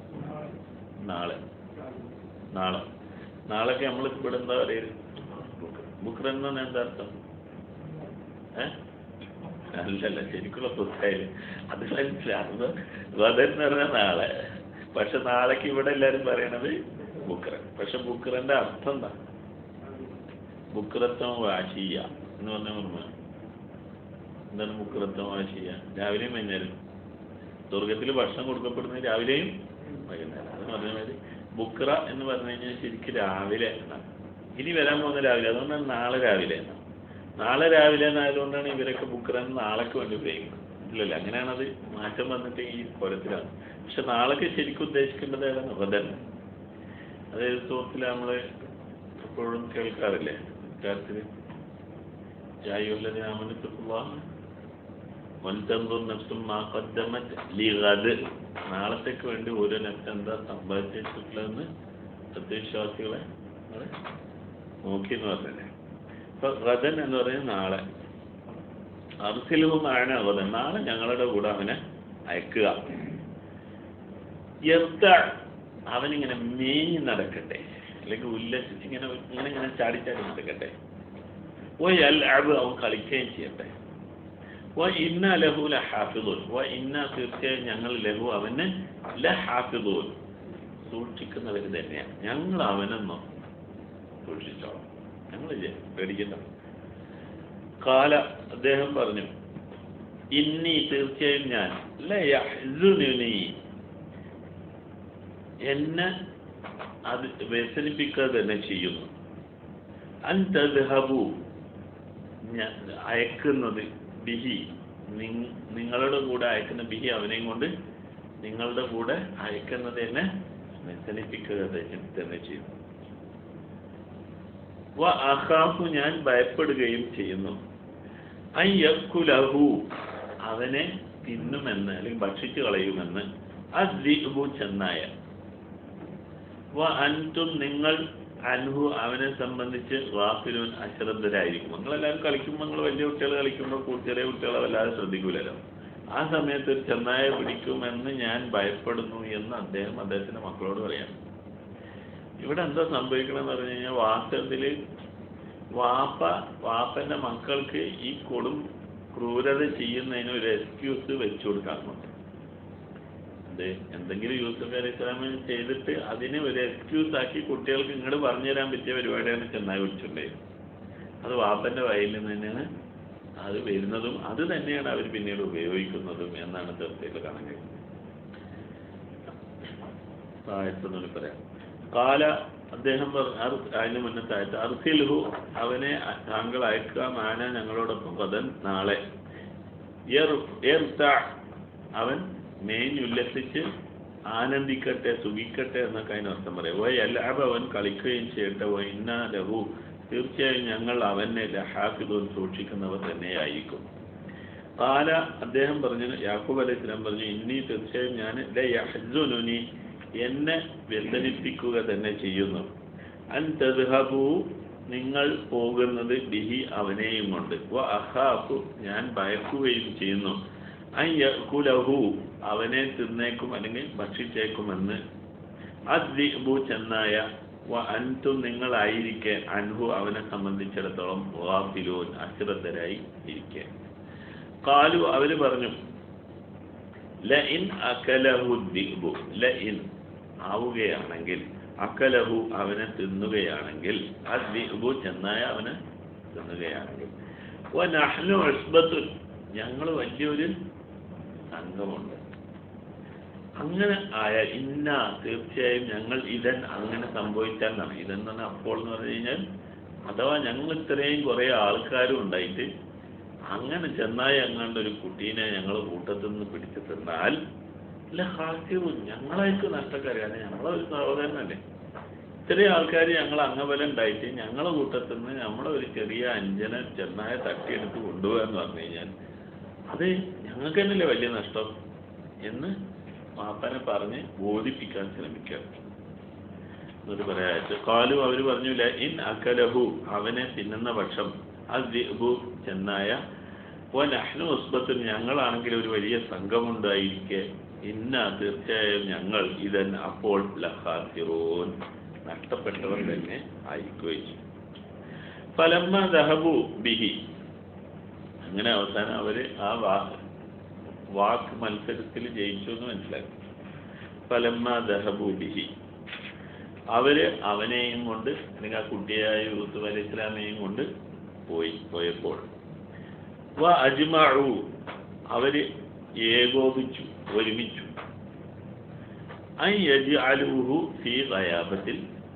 നാളെ നാളെ നാളൊക്കെ നമ്മൾ ഇവിടെ എന്താ പറയുക ബുക്രൻ എന്ന് പറഞ്ഞാൽ എന്താ അർത്ഥം ഏ അല്ലല്ല ശരിക്കുള്ള പുസ്തകം അത് മനസ്സിലാകുന്നത് ഗദൻ എന്ന് പറഞ്ഞാൽ നാളെ പക്ഷെ നാളേക്ക് ഇവിടെ എല്ലാരും പറയണത് ബുക്രൻ പക്ഷെ ബുക്രന്റെ അർത്ഥം എന്താ ബുക്രത്വം വാശിയ എന്ന് പറഞ്ഞ ഓർമ്മ എന്താണ് ബുക്രത്വം വാശിയ രാവിലെയും വൈകുന്നേരം സ്വർഗത്തിൽ ഭക്ഷണം കൊടുക്കപ്പെടുന്നത് രാവിലെയും വൈകുന്നേരം അത് പറഞ്ഞ മാതിരി ബുക്ര എന്ന് പറഞ്ഞു കഴിഞ്ഞാൽ ശരിക്കും രാവിലെ എന്നാണ് ഇനി വരാൻ പോകുന്ന രാവിലെ അതുകൊണ്ടാണ് നാളെ രാവിലെ എന്നാണ് നാളെ രാവിലെ എന്നായതുകൊണ്ടാണ് ഇവരൊക്കെ ബുക്ര നാളേക്ക് വേണ്ടി ഉപയോഗിക്കുന്നത് ഇല്ലല്ലോ അങ്ങനെയാണ് അത് മാറ്റം വന്നിട്ട് ഈ കൊലത്തിലാണ് പക്ഷെ നാളേക്ക് ശരിക്കും ഉദ്ദേശിക്കേണ്ടത് ഏതാണ് വദൻ അത് സുഹൃത്തിൽ നമ്മൾ എപ്പോഴും കേൾക്കാറില്ലേ ഇക്കാര്യത്തിൽ ജായുല്ലതി ആമനത്തുള്ള വൻതമ്പുർ നഫ്സും മാ ഖദ്ദമത് ലിഗദ് നാളത്തേക്ക് വേണ്ടി ഓരോ നഫ്സ് എന്താ സമ്പാദിച്ചിട്ടുള്ളതെന്ന് സത്യവിശ്വാസികളെ നമ്മള് നോക്കി എന്ന് പറഞ്ഞല്ലേ അപ്പൊ ഗദൻ എന്ന് പറയുന്നത് നാളെ അർസിലുമാണ് ഗദൻ നാളെ ഞങ്ങളുടെ കൂടെ അവനെ അയക്കുക യർത്ത അവനിങ്ങനെ മേഞ്ഞ് നടക്കട്ടെ അല്ലെങ്കിൽ ഉല്ലസിച്ച് ഇങ്ങനെ ഇങ്ങനെ ഇങ്ങനെ ചാടി ചാടി നടക്കട്ടെ ഓ അൽ അബ് അവൻ കളിക്കുകയും ചെയ്യട്ടെ വ ഇന്ന ലഹു ല ഹാഫിദൂൻ വ ഇന്ന തീർച്ചയായും ഞങ്ങൾ ലഹു അവന് ല ഹാഫിദൂൻ സൂക്ഷിക്കുന്നവർ തന്നെയാണ് ഞങ്ങൾ അവനെന്നോ സൂക്ഷിച്ചോളാം ഞങ്ങളില്ലേ പേടിക്കണ്ട കാല അദ്ദേഹം പറഞ്ഞു ഇന്നി തീർച്ചയായും ഞാൻ ലയഹ്സുനുനി എന്നെ അത് വ്യസനിപ്പിക്കുക തന്നെ ചെയ്യുന്നു അൻ തദ്ഹബു ഞാൻ അയക്കുന്നത് ബിഹി നിങ്- നിങ്ങളുടെ കൂടെ അയക്കുന്ന ബിഹി അവനെയും കൊണ്ട് നിങ്ങളുടെ കൂടെ അയക്കുന്നത് എന്നെ വ്യസനിപ്പിക്കുക തന്നെ തന്നെ ചെയ്യുന്നു വ അഖാഫു ഞാൻ ഭയപ്പെടുകയും ചെയ്യുന്നു അയ്യക്കുലഹു അവനെ തിന്നുമെന്ന് അല്ലെങ്കിൽ ഭക്ഷിച്ചു കളയുമെന്ന് അദ്ദിബു ചെന്നായ വ അൻതും നിങ്ങൾ അൻഹു അവനെ സംബന്ധിച്ച് വാഫിലൂൻ അശ്രദ്ധരായിരിക്കും നിങ്ങളെല്ലാവരും കളിക്കുമ്പോൾ നിങ്ങൾ വലിയ കുട്ടികൾ കളിക്കുമ്പോൾ കു- ചെറിയ കുട്ടികളെ വല്ലാതെ ശ്രദ്ധിക്കൂലല്ലോ ആ സമയത്ത് ഒരു ചെന്നായ പിടിക്കുമെന്ന് ഞാൻ ഭയപ്പെടുന്നു എന്ന് അദ്ദേഹം അദ്ദേഹത്തിന്റെ മക്കളോട് പറയാം ഇവിടെ എന്താ സംഭവിക്കണമെന്ന് പറഞ്ഞു കഴിഞ്ഞാൽ വാസ്തവത്തിൽ വാപ്പ വാപ്പന്റെ മക്കൾക്ക് ഈ കൊടും ക്രൂരത ചെയ്യുന്നതിന് ഒരു എക്സ്ക്യൂസ് വെച്ചു കൊടുക്കാറുണ്ട് അത് എന്തെങ്കിലും യൂസഫ് അലി ഇസ്ലാമിൽ ചെയ്തിട്ട് അതിനെ ഒരു എക്സ്ക്യൂസ് ആക്കി കുട്ടികൾക്ക് ഇങ്ങോട്ട് പറഞ്ഞു തരാൻ പറ്റിയ പരിപാടിയാണ് ചെന്നായി വിളിച്ചിട്ടുണ്ടായിരുന്നത് അത് വാപ്പന്റെ വയലിൽ നിന്ന് തന്നെയാണ് അത് വരുന്നതും അത് തന്നെയാണ് അവർ പിന്നീട് ഉപയോഗിക്കുന്നതും എന്നാണ് തീർച്ചയായിട്ടും കാണാൻ കഴിയുന്നത് താഴത്തൊന്നും പറയാം കാല അദ്ദേഹം പറഞ്ഞു അർ- അതിന് മുന്നത്തായിട്ട് അർസിൽഹു അവനെ താങ്കൾ അയക്കുക മാന ഞങ്ങളോടൊപ്പം പദൻ നാളെ യർ- യർത്ത അവൻ മേഞ്ഞുല്ലസിച്ച് ആനന്ദിക്കട്ടെ സുഖിക്കട്ടെ എന്നൊക്കെ അതിന് അർത്ഥം പറയാം വൈ അല്ലാബ അവൻ കളിക്കുകയും ചെയ്യട്ടെ വൈ ഇന്നാ ലഹു തീർച്ചയായും ഞങ്ങൾ അവനെ ലഹാഫിദുൻ സൂക്ഷിക്കുന്നവർ തന്നെയായിരിക്കും കാല അദ്ദേഹം പറഞ്ഞു യാക്കൂബ് അലൈഹി സ്വലാം പറഞ്ഞു ഇന്നീ തീർച്ചയായും ഞാൻ യഹ്സുനുനി എന്നെ വ്യസനിപ്പിക്കുക തന്നെ ചെയ്യുന്നു അൻ തദ്ഹബു നിങ്ങൾ പോകുന്നത് ബിഹി അവനെയും കൊണ്ട് വ അഹാഫു ഞാൻ ഭയക്കുകയും ചെയ്യുന്നു അൻ യഅ്കുലഹു അവനെ തിന്നേക്കും അല്ലെങ്കിൽ ഭക്ഷിച്ചേക്കുമെന്ന് അദ്ദിബു ചെന്നായ വ അൻതും നിങ്ങളായിരിക്കെ അൻഹു അവനെ സംബന്ധിച്ചിടത്തോളം വാഫിലൂൻ അശ്രദ്ധരായി ഇരിക്കെ കാലു അവര് പറഞ്ഞു ലഇൻ അകലഹു ദിബു ലഇൻ ആവുകയാണെങ്കിൽ അക്കലഹു അവനെ തിന്നുകയാണെങ്കിൽ അദ്ദിബു ചെന്നായ അവനെ തിന്നുകയാണെങ്കിൽ വ നഹ്നു ഉസ്ബത്തുൻ ഞങ്ങൾ വലിയൊരു സംഘമുണ്ട് അങ്ങനെ ആയ ഇന്ന തീർച്ചയായും ഞങ്ങൾ ഇതൻ അങ്ങനെ സംഭവിച്ചാൽ എന്നാണ് ഇതൻ എന്ന് പറഞ്ഞാൽ അപ്പോൾ എന്ന് പറഞ്ഞു കഴിഞ്ഞാൽ അഥവാ ഞങ്ങൾ ഇത്രയും കുറെ ആൾക്കാരും ഉണ്ടായിട്ട് അങ്ങനെ ചെന്നായി അങ്ങാണ്ട് ഒരു കുട്ടീനെ ഞങ്ങൾ കൂട്ടത്തിൽ നിന്ന് പിടിച്ചു തിന്നാൽ അല്ല ഹാസ്യവും ഞങ്ങളായിട്ട് നഷ്ടക്കാരാണ് ഞങ്ങളെ ഒരു സഹോദരനല്ലേ ഇത്രയും ആൾക്കാർ ഞങ്ങൾ അങ്ങബലം ഉണ്ടായിട്ട് ഞങ്ങളെ കൂട്ടത്തിൽ നിന്ന് നമ്മളെ ഒരു ചെറിയ അഞ്ചന ചെന്നായ തട്ടിയെടുത്ത് കൊണ്ടുപോകാന്ന് എന്ന് പറഞ്ഞു കഴിഞ്ഞാൽ അത് ഞങ്ങൾക്ക് തന്നെയല്ലേ വലിയ നഷ്ടം എന്ന് മാപ്പനെ പറഞ്ഞ് ബോധിപ്പിക്കാൻ ശ്രമിക്കുക എന്നിട്ട് പറയാറ്റ് കാലു അവർ പറഞ്ഞില്ല ഇൻ അക്കലഹു അവനെ തിന്നുന്ന പക്ഷം അദ്ബു ചെന്നായ ഓ നഹ്നു ഉസ്ബത്തും ഞങ്ങളാണെങ്കിൽ ഒരു വലിയ സംഘമുണ്ടായിരിക്കെ ഇന്ന തീർച്ചയായും ഞങ്ങൾ ഇതൻ അപ്പോൾ ലഹാസിറൂൻ നഷ്ടപ്പെട്ടവർ തന്നെ ആയിരിക്കുകയും ചെയ്യും ഫലമ്മ ദഹബു ബിഹി അങ്ങനെ അവസാനം അവര് ആ വാക്ക് വാക്ക് മത്സരത്തിൽ ജയിച്ചു എന്ന് മനസ്സിലാക്കി ഫലമ്മ ദഹബു ബിഹി അവര് അവനെയും കൊണ്ട് അല്ലെങ്കിൽ ആ കുട്ടിയായ യൂസുഫ് അലി ഇസ്ലാമിനെയും കൊണ്ട് പോയി പോയപ്പോൾ വ അജ്മഉ അവര് ഏകോപിച്ചു ഒരുമിച്ചു അൻ യജ്അലുഹു ഫീ ഗയാബത്തിൽ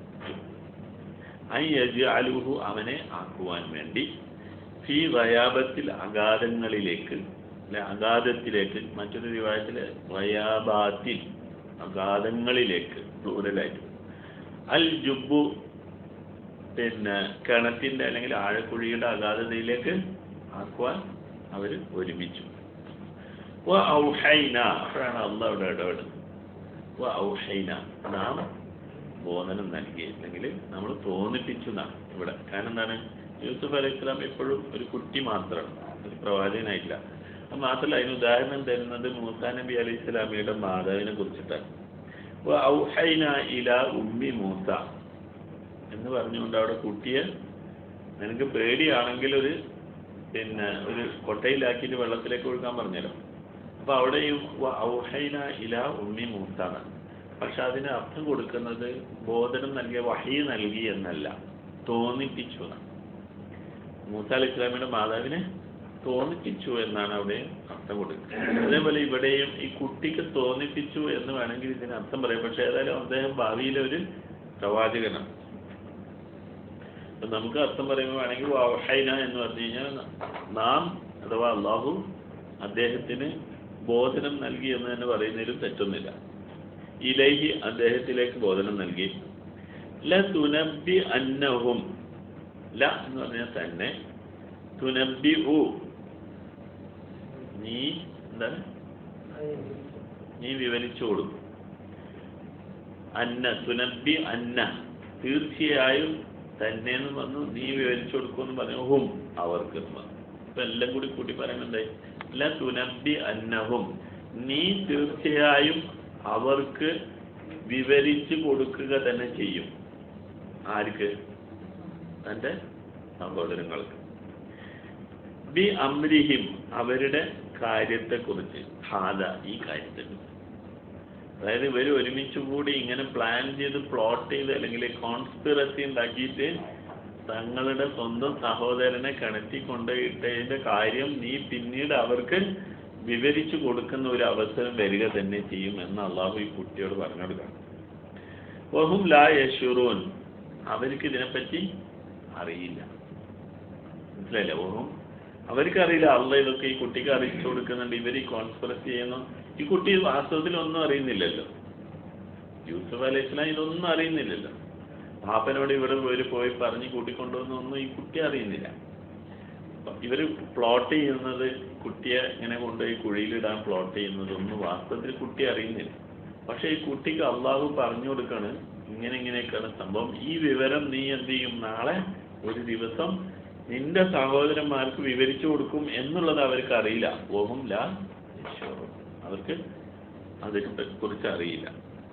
അൻ യജ്അലുഹു അവനെ ആക്കുവാൻ വേണ്ടി ഫീ വയാബത്തിൽ അഗാധങ്ങളിലേക്ക് അല്ലെ അഗാധത്തിലേക്ക് മറ്റൊരു വിവാഹത്തില് വയാബാത്തിൽ അഗാധങ്ങളിലേക്ക് പ്ലൂരലായിട്ട് അൽ ജുബു പിന്നെ കിണറ്റിന്റെ അല്ലെങ്കിൽ ആഴക്കുഴിയുടെ അഗാധതയിലേക്ക് ആക്കുവാൻ അവർ ഒരുമിച്ചു വ ഔഹൈന അപ്പോഴാണ് അള്ള അവിടെ ഇടപെടുന്നത് വ ഔഹൈന നാം ബോധനം നൽകി അല്ലെങ്കിൽ നമ്മൾ തോന്നിപ്പിച്ചു എന്നാണ് ഇവിടെ കാരണം എന്താണ് യൂസുഫ് അലൈഹി ഇസ്ലാം എപ്പോഴും ഒരു കുട്ടി മാത്രമാണ് ഒരു പ്രവാചകനായിട്ടില്ല അത് മാത്രമല്ല അതിന് ഉദാഹരണം തരുന്നത് മൂസാ നബി അലൈഹി ഇസ്ലാമിയുടെ മാതാവിനെ കുറിച്ചിട്ടാണ് വ ഔഹൈന ഇല ഉമ്മി മൂസ എന്ന് പറഞ്ഞുകൊണ്ട് അവിടെ കുട്ടിയെ നിനക്ക് പേടിയാണെങ്കിൽ ഒരു പിന്നെ ഒരു കൊട്ടയിലാക്കിയിട്ട് വെള്ളത്തിലേക്ക് ഒഴുക്കാൻ പറഞ്ഞല്ലോ അപ്പൊ അവിടെയും വ- ഔഹൈന ഇല ഉമ്മി മൂസാണ് പക്ഷെ അതിന് അർത്ഥം കൊടുക്കുന്നത് ബോധനം നൽകിയ വഹി നൽകി എന്നല്ല തോന്നിപ്പിച്ചു എന്നാണ് മൂസ അലി ഇസ്ലാമിയുടെ മാതാവിനെ തോന്നിപ്പിച്ചു എന്നാണ് അവിടെ അർത്ഥം കൊടുക്കുന്നത് അതേപോലെ ഇവിടെയും ഈ കുട്ടിക്ക് തോന്നിപ്പിച്ചു എന്ന് വേണമെങ്കിൽ ഇതിന് അർത്ഥം പറയാം പക്ഷെ ഏതായാലും അദ്ദേഹം ഭാവിയിലെ ഒരു പ്രവാചകനാണ് അപ്പൊ നമുക്ക് അർത്ഥം പറയുമ്പോൾ വേണമെങ്കിൽ വഹൈന എന്ന് പറഞ്ഞു കഴിഞ്ഞാൽ നാം അഥവാ അള്ളാഹു അദ്ദേഹത്തിന് ബോധനം നൽകി എന്ന് തന്നെ പറയുന്നതിലും തെറ്റൊന്നുമില്ല ഇലൈഹി അദ്ദേഹത്തിലേക്ക് ബോധനം നൽകി ല തുനബി അന്നഹും ല എന്ന് പറഞ്ഞാൽ തന്നെ തുനബി ഉ നീ എന്താണ് നീ വിവരിച്ചു കൊടുക്കും അന്ന തുനബി അന്ന തീർച്ചയായും തന്നെ എന്ന് പറഞ്ഞു നീ വിവരിച്ചു കൊടുക്കുമെന്ന് പറഞ്ഞു ഹും അവർക്ക് എന്ന് പറഞ്ഞു ഇപ്പൊ എല്ലാം കൂടി കൂട്ടി പറയുന്നുണ്ടായി അല്ല തുനബി അന്നഹും നീ തീർച്ചയായും അവർക്ക് വിവരിച്ചു കൊടുക്കുക തന്നെ ചെയ്യും ആർക്ക് തന്റെ സഹോദരങ്ങൾക്ക് ബി അമ്രിഹിം അവരുടെ കാര്യത്തെക്കുറിച്ച് ഹാദ ഈ കാര്യത്തെക്കുറിച്ച് അതായത് ഇവർ ഒരുമിച്ച് കൂടി ഇങ്ങനെ പ്ലാൻ ചെയ്ത് പ്ലോട്ട് ചെയ്ത് അല്ലെങ്കിൽ കോൺസ്പിറസി ഉണ്ടാക്കിയിട്ട് തങ്ങളുടെ സ്വന്തം സഹോദരനെ കിണറ്റി കൊണ്ടുപോയിട്ടതിന്റെ കാര്യം നീ പിന്നീട് അവർക്ക് വിവരിച്ചു കൊടുക്കുന്ന ഒരു അവസരം വരിക തന്നെ ചെയ്യും എന്ന് അള്ളാഹു ഈ കുട്ടിയോട് പറഞ്ഞു കൊടുക്കണം വഹും ലാ യശുറൂൻ അവർക്ക് ഇതിനെപ്പറ്റി അറിയില്ല മനസ്സിലായില്ലേ വഹും അവർക്കറിയില്ല അള്ള ഇതൊക്കെ ഈ കുട്ടിക്ക് അറിയിച്ചു കൊടുക്കുന്നുണ്ട് ഇവർ ഈ കോൺസ്പിറസി ചെയ്യുന്നു ഈ കുട്ടി വാസ്തവത്തിൽ ഒന്നും അറിയുന്നില്ലല്ലോ യൂസുഫ് അലൈഹി ഇസ്ലാം ഇതൊന്നും അറിയുന്നില്ലല്ലോ പാപ്പനോട് ഇവിടെ ഇവർ പോയി പറഞ്ഞ് കൂട്ടിക്കൊണ്ടുവന്നൊന്നും ഈ കുട്ടി അറിയുന്നില്ല ഇവർ പ്ലോട്ട് ചെയ്യുന്നത് കുട്ടിയെ ഇങ്ങനെ കൊണ്ടുപോയി കുഴിയിലിടാൻ പ്ലോട്ട് ചെയ്യുന്നതൊന്നും വാസ്തവത്തിൽ കുട്ടി അറിയുന്നില്ല പക്ഷെ ഈ കുട്ടിക്ക് അള്ളാഹു പറഞ്ഞു കൊടുക്കാണ് ഇങ്ങനെ ഇങ്ങനെയൊക്കെയാണ് സംഭവം ഈ വിവരം നീ എന്ത് ചെയ്യും നാളെ ഒരു ദിവസം നിന്റെ സഹോദരന്മാർക്ക് വിവരിച്ചു കൊടുക്കും എന്നുള്ളത് അവർക്ക് അറിയില്ല ഓഹും ലാ യശൂറുൻ. അവർക്ക് അതിനെ കുറിച്ച് അറിയില്ല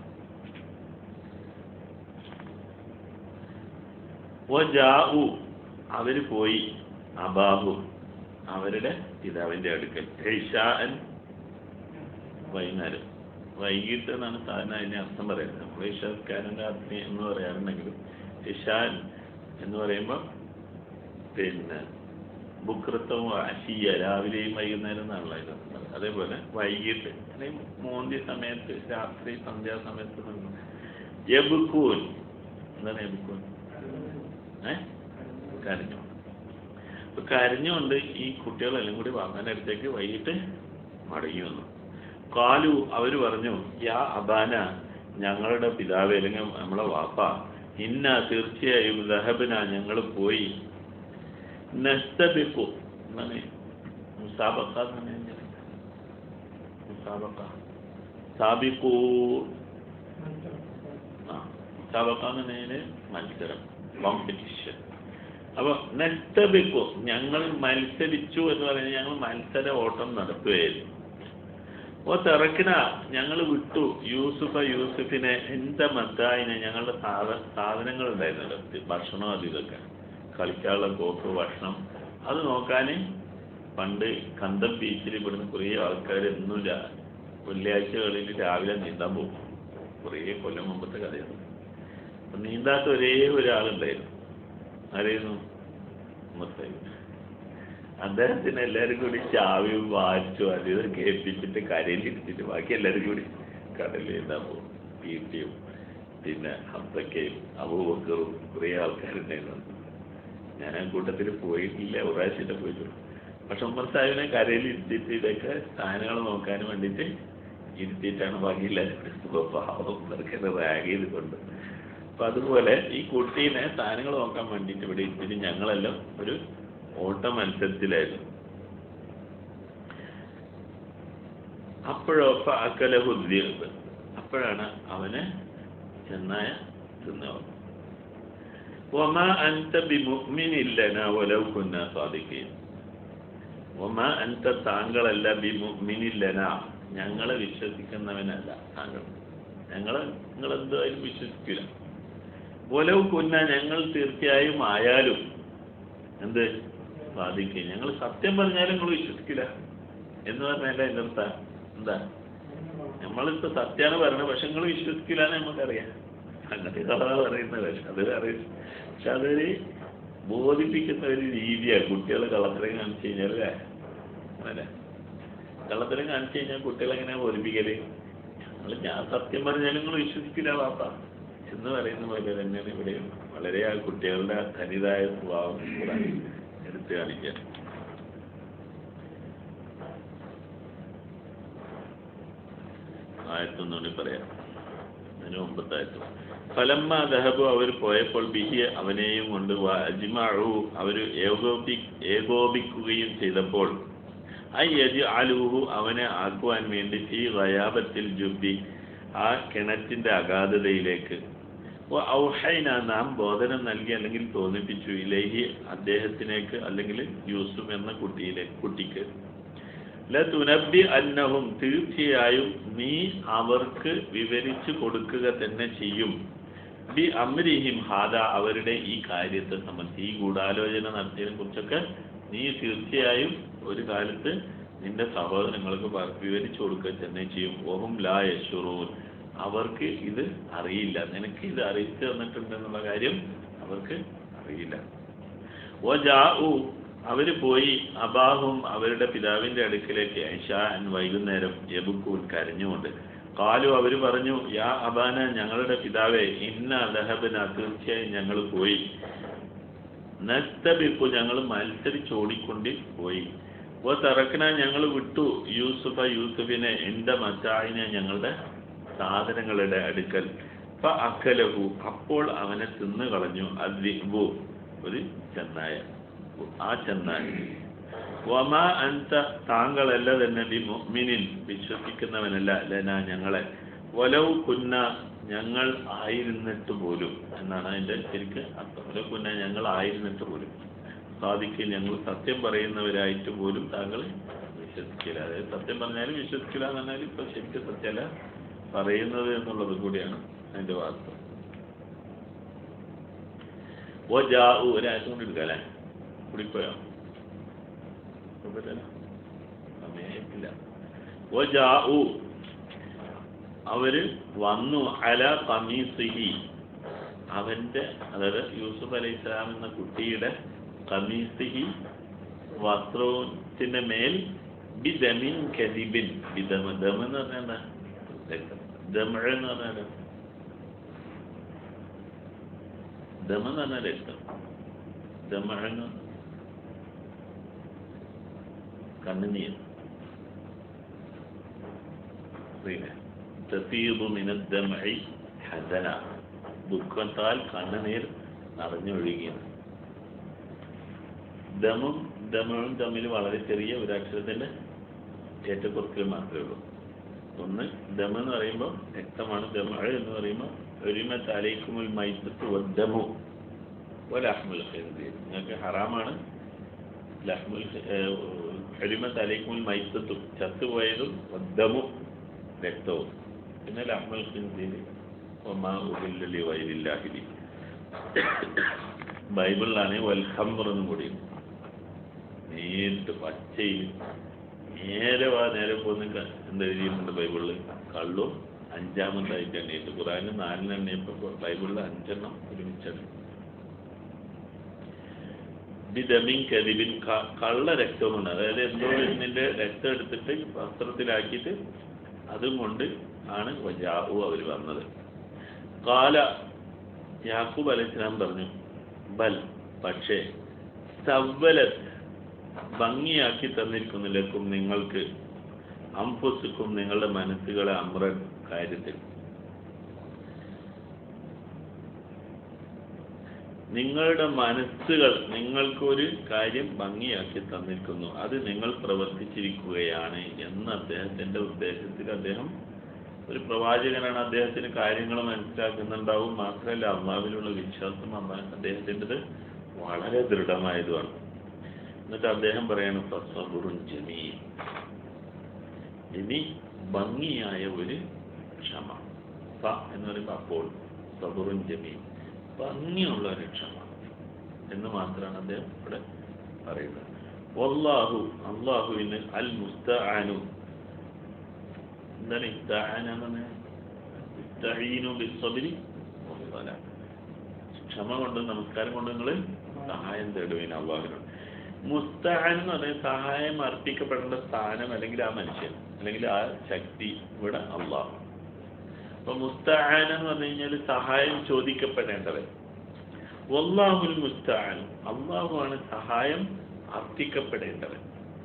വജാഉ അവര് പോയി അബാഹു അവരുടെ പിതാവിന്റെ അടുക്കൽ ഇഷാഅൻ വൈകുന്നേരം വൈകിട്ട് എന്നാണ് സാധാരണ അതിനെ അർത്ഥം പറയുന്നത് നമ്മൾ ഇഷാസ്കാരൻ്റെ അർത്ഥം എന്ന് പറയാറുണ്ടെങ്കിലും ഇഷാൻ എന്ന് പറയുമ്പോൾ പിന്നെ ബുക്രത്വം അശിയ രാവിലെയും വൈകുന്നേരം എന്നാണല്ലോ അതിന്റെ അർത്ഥം അതേപോലെ വൈകിട്ട് അല്ലെങ്കിൽ മോന്തി സമയത്ത് രാത്രി സന്ധ്യാസമയത്ത് യബുക്കൂൻ എന്താണ് യബുക്കൂൻ ഏ കരഞ്ഞു അപ്പൊ കരഞ്ഞുകൊണ്ട് ഈ കുട്ടികളെല്ലാം കൂടി വാങ്ങാനടുത്തേക്ക് വൈകിട്ട് മടങ്ങി വന്നു കാലു അവര് പറഞ്ഞു യാ അബാന ഞങ്ങളുടെ പിതാവ് അല്ലെങ്കിൽ നമ്മളെ വാപ്പ ഇന്ന തീർച്ചയായും ദഹബന ഞങ്ങൾ പോയി നസ്തബിക്കു എന്താണ് മുസാബക്ക എന്ന് പറഞ്ഞാൽ മുസാബക്ക സാബിക്കൂ ആ മുസാബക്ക എന്ന് പറഞ്ഞാല് മത്സരം കോമ്പറ്റീഷൻ അപ്പൊ നസ്തബിക്കു ഞങ്ങൾ മത്സരിച്ചു എന്ന് പറയുന്നത് ഞങ്ങൾ മത്സര ഓട്ടം നടത്തുകയായിരുന്നു ഓ തിറക്കിന ഞങ്ങൾ വിട്ടു യൂസുഫ യൂസുഫിനെ എന്താ മദ്ദായിനെ ഞങ്ങളുടെ സാധ സാധനങ്ങൾ ഉണ്ടായിരുന്നല്ലോ ഭക്ഷണം അത് ഇതൊക്കെ കളിക്കാനുള്ള കോപ്പ് ഭക്ഷണം അത് നോക്കാൻ പണ്ട് കന്തം ബീച്ചിൽ ഇവിടുന്ന് കുറേ ആൾക്കാർ എന്നും രാ- വെള്ളിയാഴ്ചകളിൽ രാവിലെ നീന്താൻ പോകും കുറേ കൊല്ലം മുമ്പത്തെ കഥയാണ് അപ്പൊ നീന്താത്ത ഒരേ ഒരാളുണ്ടായിരുന്നു ആരായിരുന്നു മുസ്തൈബ് അദ്ദേഹത്തിന് എല്ലാവരും കൂടി ചാവിയും വാച്ചും അത് ഇതൊക്കെ ഏൽപ്പിച്ചിട്ട് കരയിൽ ഇരുത്തിട്ട് ബാക്കി എല്ലാവരും കൂടി കടലിൽ നീന്താൻ പോകും പീട്ടിയും പിന്നെ ഹംസക്കയും അബൂബക്കറും കുറേ ആൾക്കാരുണ്ടായിരുന്നു ഞാൻ ആ കൂട്ടത്തിൽ പോയിട്ടില്ല ഒരു പ്രാവശ്യമല്ലേ പോയിട്ടുള്ളൂ പക്ഷെ ഉമ്മർ സാഹിബിനെ കരയിൽ ഇരുത്തിയിട്ട് ഇതൊക്കെ സ്ഥാനങ്ങൾ നോക്കാൻ വേണ്ടിയിട്ട് ഇരുത്തിയിട്ടാണ് ബാക്കി എല്ലാവരും പാവം ഇവർക്ക് റാഗ് ചെയ്തുകൊണ്ട് അപ്പൊ അതുപോലെ ഈ കുട്ടീനെ സ്ഥാനങ്ങൾ നോക്കാൻ വേണ്ടിയിട്ട് ഇവിടെ ഇരുത്തിയിട്ട് ഞങ്ങളെല്ലാം ഒരു ഓട്ട മത്സരത്തിലായിരുന്നു അപ്പോഴോ അക്കലഹുദ്ദീർത്ത് അപ്പോഴാണ് അവന് ചെന്നായ തിന്നവർ وما أنت بمؤمن لنا ولو كنا صادقين وما أنت താങ്കളല്ല بمؤمن لنا ഞങ്ങളെ വിശ്വസിക്കുന്നവനല്ല താങ്കൾ ഞങ്ങളെ നിങ്ങൾ എന്തായാലും വിശ്വസിക്കില്ല ഒലവ് കുന്ന ഞങ്ങൾ തീർച്ചയായും ആയാലും എന്ത് സാധിക്കുക ഞങ്ങൾ സത്യം പറഞ്ഞാലും നിങ്ങൾ വിശ്വസിക്കില്ല എന്ന് പറഞ്ഞാൽ അതിൻ്റെ അർത്ഥം എന്താ നമ്മളിപ്പോ സത്യാണ് പറയുന്നത് പക്ഷെ നിങ്ങൾ വിശ്വസിക്കില്ല എന്ന് നമുക്കറിയാം അങ്ങനത്തെ കഥ പറയുന്നത് പക്ഷെ അത് അറിയും പക്ഷെ അതൊരു ബോധിപ്പിക്കുന്ന ഒരു രീതിയാണ് കുട്ടികൾ കള്ളത്തരം കാണിച്ചു കഴിഞ്ഞാൽ അല്ലേ അല്ലേ കള്ളത്തരം കാണിച്ചു കഴിഞ്ഞാൽ കുട്ടികളെ എങ്ങനെയാ ബോധിപ്പിക്കല് നിങ്ങൾ ഞാൻ സത്യം പറഞ്ഞാലും നിങ്ങൾ വിശ്വസിക്കില്ല വാപ്പ എന്ന് പറയുന്ന പോലെ തന്നെയാണ് ഇവിടെ വളരെ ആ കുട്ടികളുടെ ആ തനിതായ സ്വഭാവം കൂടെ എടുത്തു കാണിക്കാൻ ആയത്തൊന്നുകൂടി പറയാം അതിന് മുമ്പത്തായത്തും ഫലമ്മ ദഹബു അവർ പോയപ്പോൾ ബിഹി അവനെയും കൊണ്ട് അജ്മാഴു അവർ ഏകോപി ഏകോപിക്കുകയും ചെയ്തപ്പോൾ ഐ യജ് അലൂഹു അവനെ ആക്കുവാൻ വേണ്ടി ഈ വയാപത്തിൽ ജുബി ആ കിണറ്റിന്റെ അഗാധതയിലേക്ക് ഔഹൈന നാം ബോധനം നൽകി അല്ലെങ്കിൽ തോന്നിപ്പിച്ചു ഇലേഹി അദ്ദേഹത്തിനേക്ക് അല്ലെങ്കിൽ യൂസുഫ് എന്ന കുട്ടിയിലെ കുട്ടിക്ക് ലതുനബി അന്നഹും തീർച്ചയായും നീ അവർക്ക് വിവരിച്ചു കൊടുക്കുക തന്നെ ചെയ്യും ബി അമ്രിഹിം ഹാദ അവരുടെ ഈ കാര്യത്തെ സംബന്ധിച്ച് ഈ ഗൂഢാലോചന നടത്തിയതിനെ കുറിച്ചൊക്കെ നീ തീർച്ചയായും ഒരു കാലത്ത് നിന്റെ സഹോദരങ്ങൾക്ക് പ- വിവരിച്ചു കൊടുക്കുക തന്നെ ചെയ്യും ഓഹും ലാ യശുറൂൻ അവർക്ക് ഇത് അറിയില്ല നിനക്ക് ഇത് അറിയിച്ചു തന്നിട്ടുണ്ടെന്നുള്ള കാര്യം അവർക്ക് അറിയില്ല വജാഉ അവര് പോയി അബാഹും അവരുടെ പിതാവിന്റെ അടുക്കിലേക്ക് ഐഷാൻ വൈകുന്നേരം യബുക്കൂൻ കരഞ്ഞുകൊണ്ട് കാലു അവര് പറഞ്ഞു യാ അബാന ഞങ്ങളുടെ പിതാവേ ഇന്ന ദഹബന തീർച്ചയായും ഞങ്ങൾ പോയി നസ്തബിപ്പു ഞങ്ങൾ മത്സരിച്ചോടിക്കൊണ്ട് പോയി ഓ തറക്കന ഞങ്ങൾ വിട്ടു യൂസുഫ യൂസുഫിനെ എന്റെ മറ്റായിനെ ഞങ്ങളുടെ സാധനങ്ങളുടെ അടുക്കൽ ഫ അക്കലഹു അപ്പോൾ അവനെ തിന്നു കളഞ്ഞു അദ്വിബു ഒരു ചെന്നായ ആ ചെന്നായ വമ അൻത താങ്കളല്ല തന്നെ ബി മുഅ്മിനിൻ വിശ്വസിക്കുന്നവനല്ല ലന ഞങ്ങളെ വലൗ കുന്ന ഞങ്ങൾ ആയിരുന്നിട്ട് പോലും എന്നാണ് അതിന്റെ ശരിക്ക് അർത്ഥം വലൗ കുന്ന ഞങ്ങൾ ആയിരുന്നിട്ട് പോലും സാധിക്കും ഞങ്ങൾ സത്യം പറയുന്നവരായിട്ട് പോലും താങ്കൾ വിശ്വസിക്കില്ല അതായത് സത്യം പറഞ്ഞാലും വിശ്വസിക്കില്ല എന്ന് പറഞ്ഞാൽ ഇപ്പൊ ശരിക്കും സത്യമല്ല പറയുന്നത് എന്നുള്ളത് കൂടിയാണ് അതിന്റെ വാസ്തവം ഓ ജാ ഒരാഴ്ച കൊണ്ട് എടുക്കാം അല്ലേ കൂടിപ്പോയോ കുഴപ്പമില്ലല്ലോ? സമയമായിട്ടില്ല ഓ ജാ അവര് വന്നു അല കമീസിഹി അവന്റെ അതായത് യൂസുഫ് അലൈഹി സ്വലാം എന്ന കുട്ടിയുടെ കമീസിഹി വസ്ത്രത്തിന്റെ മേൽ ബിദമിൻ കദിബിൻ ബിദമ ദമ എന്ന് പറഞ്ഞാൽ എന്താ രക്തം. ദമഴ എന്ന് പറഞ്ഞാൽ ദമ എന്ന് പറഞ്ഞാൽ രക്തം ദമഴ എന്ന് കണ്ണുനീർ അറിയില്ലേ തഫീദു മിനദ്ദമഇ ഹസന ദുഃഖത്താൽ കണ്ണുനീർ നിറഞ്ഞൊഴുകിയത് ദമും ദമവും തമ്മിൽ വളരെ ചെറിയ ഒരു അക്ഷരത്തിന്റെ ഏറ്റക്കുറച്ചിൽ മാത്രമേ ഉള്ളൂ ഒന്ന് ദമ എന്ന് പറയുമ്പോൾ രക്തമാണ് ദമഴ എന്ന് പറയുമ്പോൾ ഒരുമ തലയ്ക്കുമുൽ മൈത്തത്ത് വദ്ദമു ഒലഹ്മുൽ ഖിൻസീർ നിങ്ങൾക്ക് ഹറാമാണ് ലഹ്മുൽ ഹരിമ തലയ്ക്കുമുൽ മൈത്തത്തും ചത്തുപോയതും വദ്ദമു രക്തവും പിന്നെ ലഹ്മുൽ ഖിൻസീർ ഒമാ ഉഹില്ലി വൈലില്ലാഹിലി ബൈബിളിലാണ് വൽഖംബർ എന്നും കൂടി നേരിട്ട് പച്ചയിൽ നേരെ വാ നേരെ പോകുന്ന എന്താ എഴുതിയിട്ടുണ്ട് ബൈബിളിൽ കള്ളും അഞ്ചാമതായിട്ട് എണ്ണിയിട്ട് ഖുറാനിൽ നാലിന് എണ്ണിയപ്പോൾ ബൈബിളിൽ അഞ്ചെണ്ണം ഒരുമിച്ചാണ് ബിദമിൻ കദിബിൻ ക- കള്ള രക്തമുണ്ട് അതായത് എന്തോ ഇതിന്റെ രക്തം എടുത്തിട്ട് വസ്ത്രത്തിലാക്കിയിട്ട് അതും കൊണ്ട് ആണ് വജാഹു അവർ വന്നത് കാല യാക്കൂബ് അലൈഹിസ്ലാം പറഞ്ഞു ബൽ പക്ഷേ സവ്വലത്ത് ഭംഗിയാക്കി തന്നിരിക്കുന്നില്ലേക്കും നിങ്ങൾക്ക് അംഫുസുക്കും നിങ്ങളുടെ മനസ്സുകളെ അമ്രൻ കാര്യത്തിൽ നിങ്ങളുടെ മനസ്സുകൾ നിങ്ങൾക്കൊരു കാര്യം ഭംഗിയാക്കി തന്നിരിക്കുന്നു അത് നിങ്ങൾ പ്രവർത്തിച്ചിരിക്കുകയാണ് എന്ന അദ്ദേഹത്തിന്റെ ഉദ്ദേശത്തിൽ അദ്ദേഹം ഒരു പ്രവാചകനാണ് അദ്ദേഹത്തിന് കാര്യങ്ങൾ മനസ്സിലാക്കുന്നുണ്ടാവും മാത്രമല്ല അള്ളാവിലുള്ള വിശ്വാസം അള്ളാഹ് അദ്ദേഹത്തിൻ്റെത് വളരെ ദൃഢമായതുമാണ് എന്നിട്ട് അദ്ദേഹം പറയാണ് ഫസബുറുൻ ജമീൽ ഇനി ഭംഗിയായ ഒരു ക്ഷമ ഫ എന്ന് പറയുമ്പോൾ അപ്പോൾ സബുറുൻ ജമീൽ ഭംഗിയുള്ള ഒരു ക്ഷമ എന്ന് മാത്രമാണ് അദ്ദേഹം ഇവിടെ പറയുന്നത് വല്ലാഹു അള്ളാഹുവിന് അൽ മുസ്തആനു എന്താണ് ഇസ്തആന എന്ന് ഇസ്തഈനു ബിസ്സബ്രി വസ്സലാ ക്ഷമ കൊണ്ട് നമസ്കാരം കൊണ്ട് നിങ്ങൾ സഹായം തേടുവിന് അള്ളാഹുവിനോട് മുസ്തആൻ എന്ന് പറഞ്ഞാൽ സഹായം അർപ്പിക്കപ്പെടേണ്ട സ്ഥാനം അല്ലെങ്കിൽ ആ മനുഷ്യൻ അല്ലെങ്കിൽ ആ ശക്തി ഇവിടെ അള്ളാഹു അപ്പൊ മുസ്തആൻ എന്ന് പറഞ്ഞു കഴിഞ്ഞാൽ സഹായം ചോദിക്കപ്പെടേണ്ടവൻ വല്ലാഹുൽ മുസ്തആൻ അള്ളാഹുവാണ് സഹായം അർത്ഥിക്കപ്പെടേണ്ടവൻ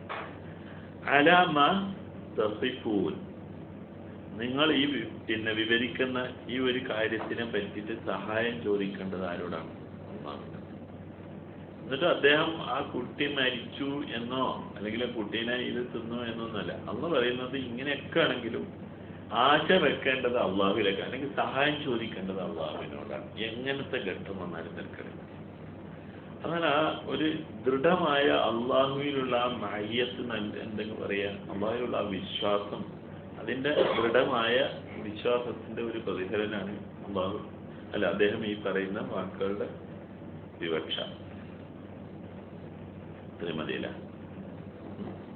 അലാമ തസിഫൂൻ നിങ്ങൾ ഈ വി- പിന്നെ വിവരിക്കുന്ന ഈ ഒരു കാര്യത്തിനെ പറ്റിയിട്ട് സഹായം ചോദിക്കേണ്ടത് ആരോടാണ് അള്ളാഹുവിനോട്. എന്നിട്ട് അദ്ദേഹം ആ കുട്ടി മരിച്ചു എന്നോ അല്ലെങ്കിൽ ആ കുട്ടീനെ ഇത് തിന്നു എന്നൊന്നുമല്ല അന്ന് പറയുന്നത് ഇങ്ങനെയൊക്കെ ആണെങ്കിലും ആശ വെക്കേണ്ടത് അള്ളാഹുവിലേക്ക് അല്ലെങ്കിൽ സഹായം ചോദിക്കേണ്ടത് അള്ളാഹുവിനോടാണ് എങ്ങനത്തെ ഘട്ടം വന്നാലും നിൽക്കണേ എന്നാൽ ആ ഒരു ദൃഢമായ അള്ളാഹുവിലുള്ള ആ മയ്യത്ത് നല്ല എന്തെങ്കിലും പറയാ അള്ളാഹുവിലുള്ള ആ വിശ്വാസം അതിന്റെ ദൃഢമായ വിശ്വാസത്തിന്റെ ഒരു പ്രതിഫലനാണ് അള്ളാഹു അല്ല അദ്ദേഹം ഈ പറയുന്ന വാക്കുകളുടെ വിവക്ഷ ശ്രീമതിയില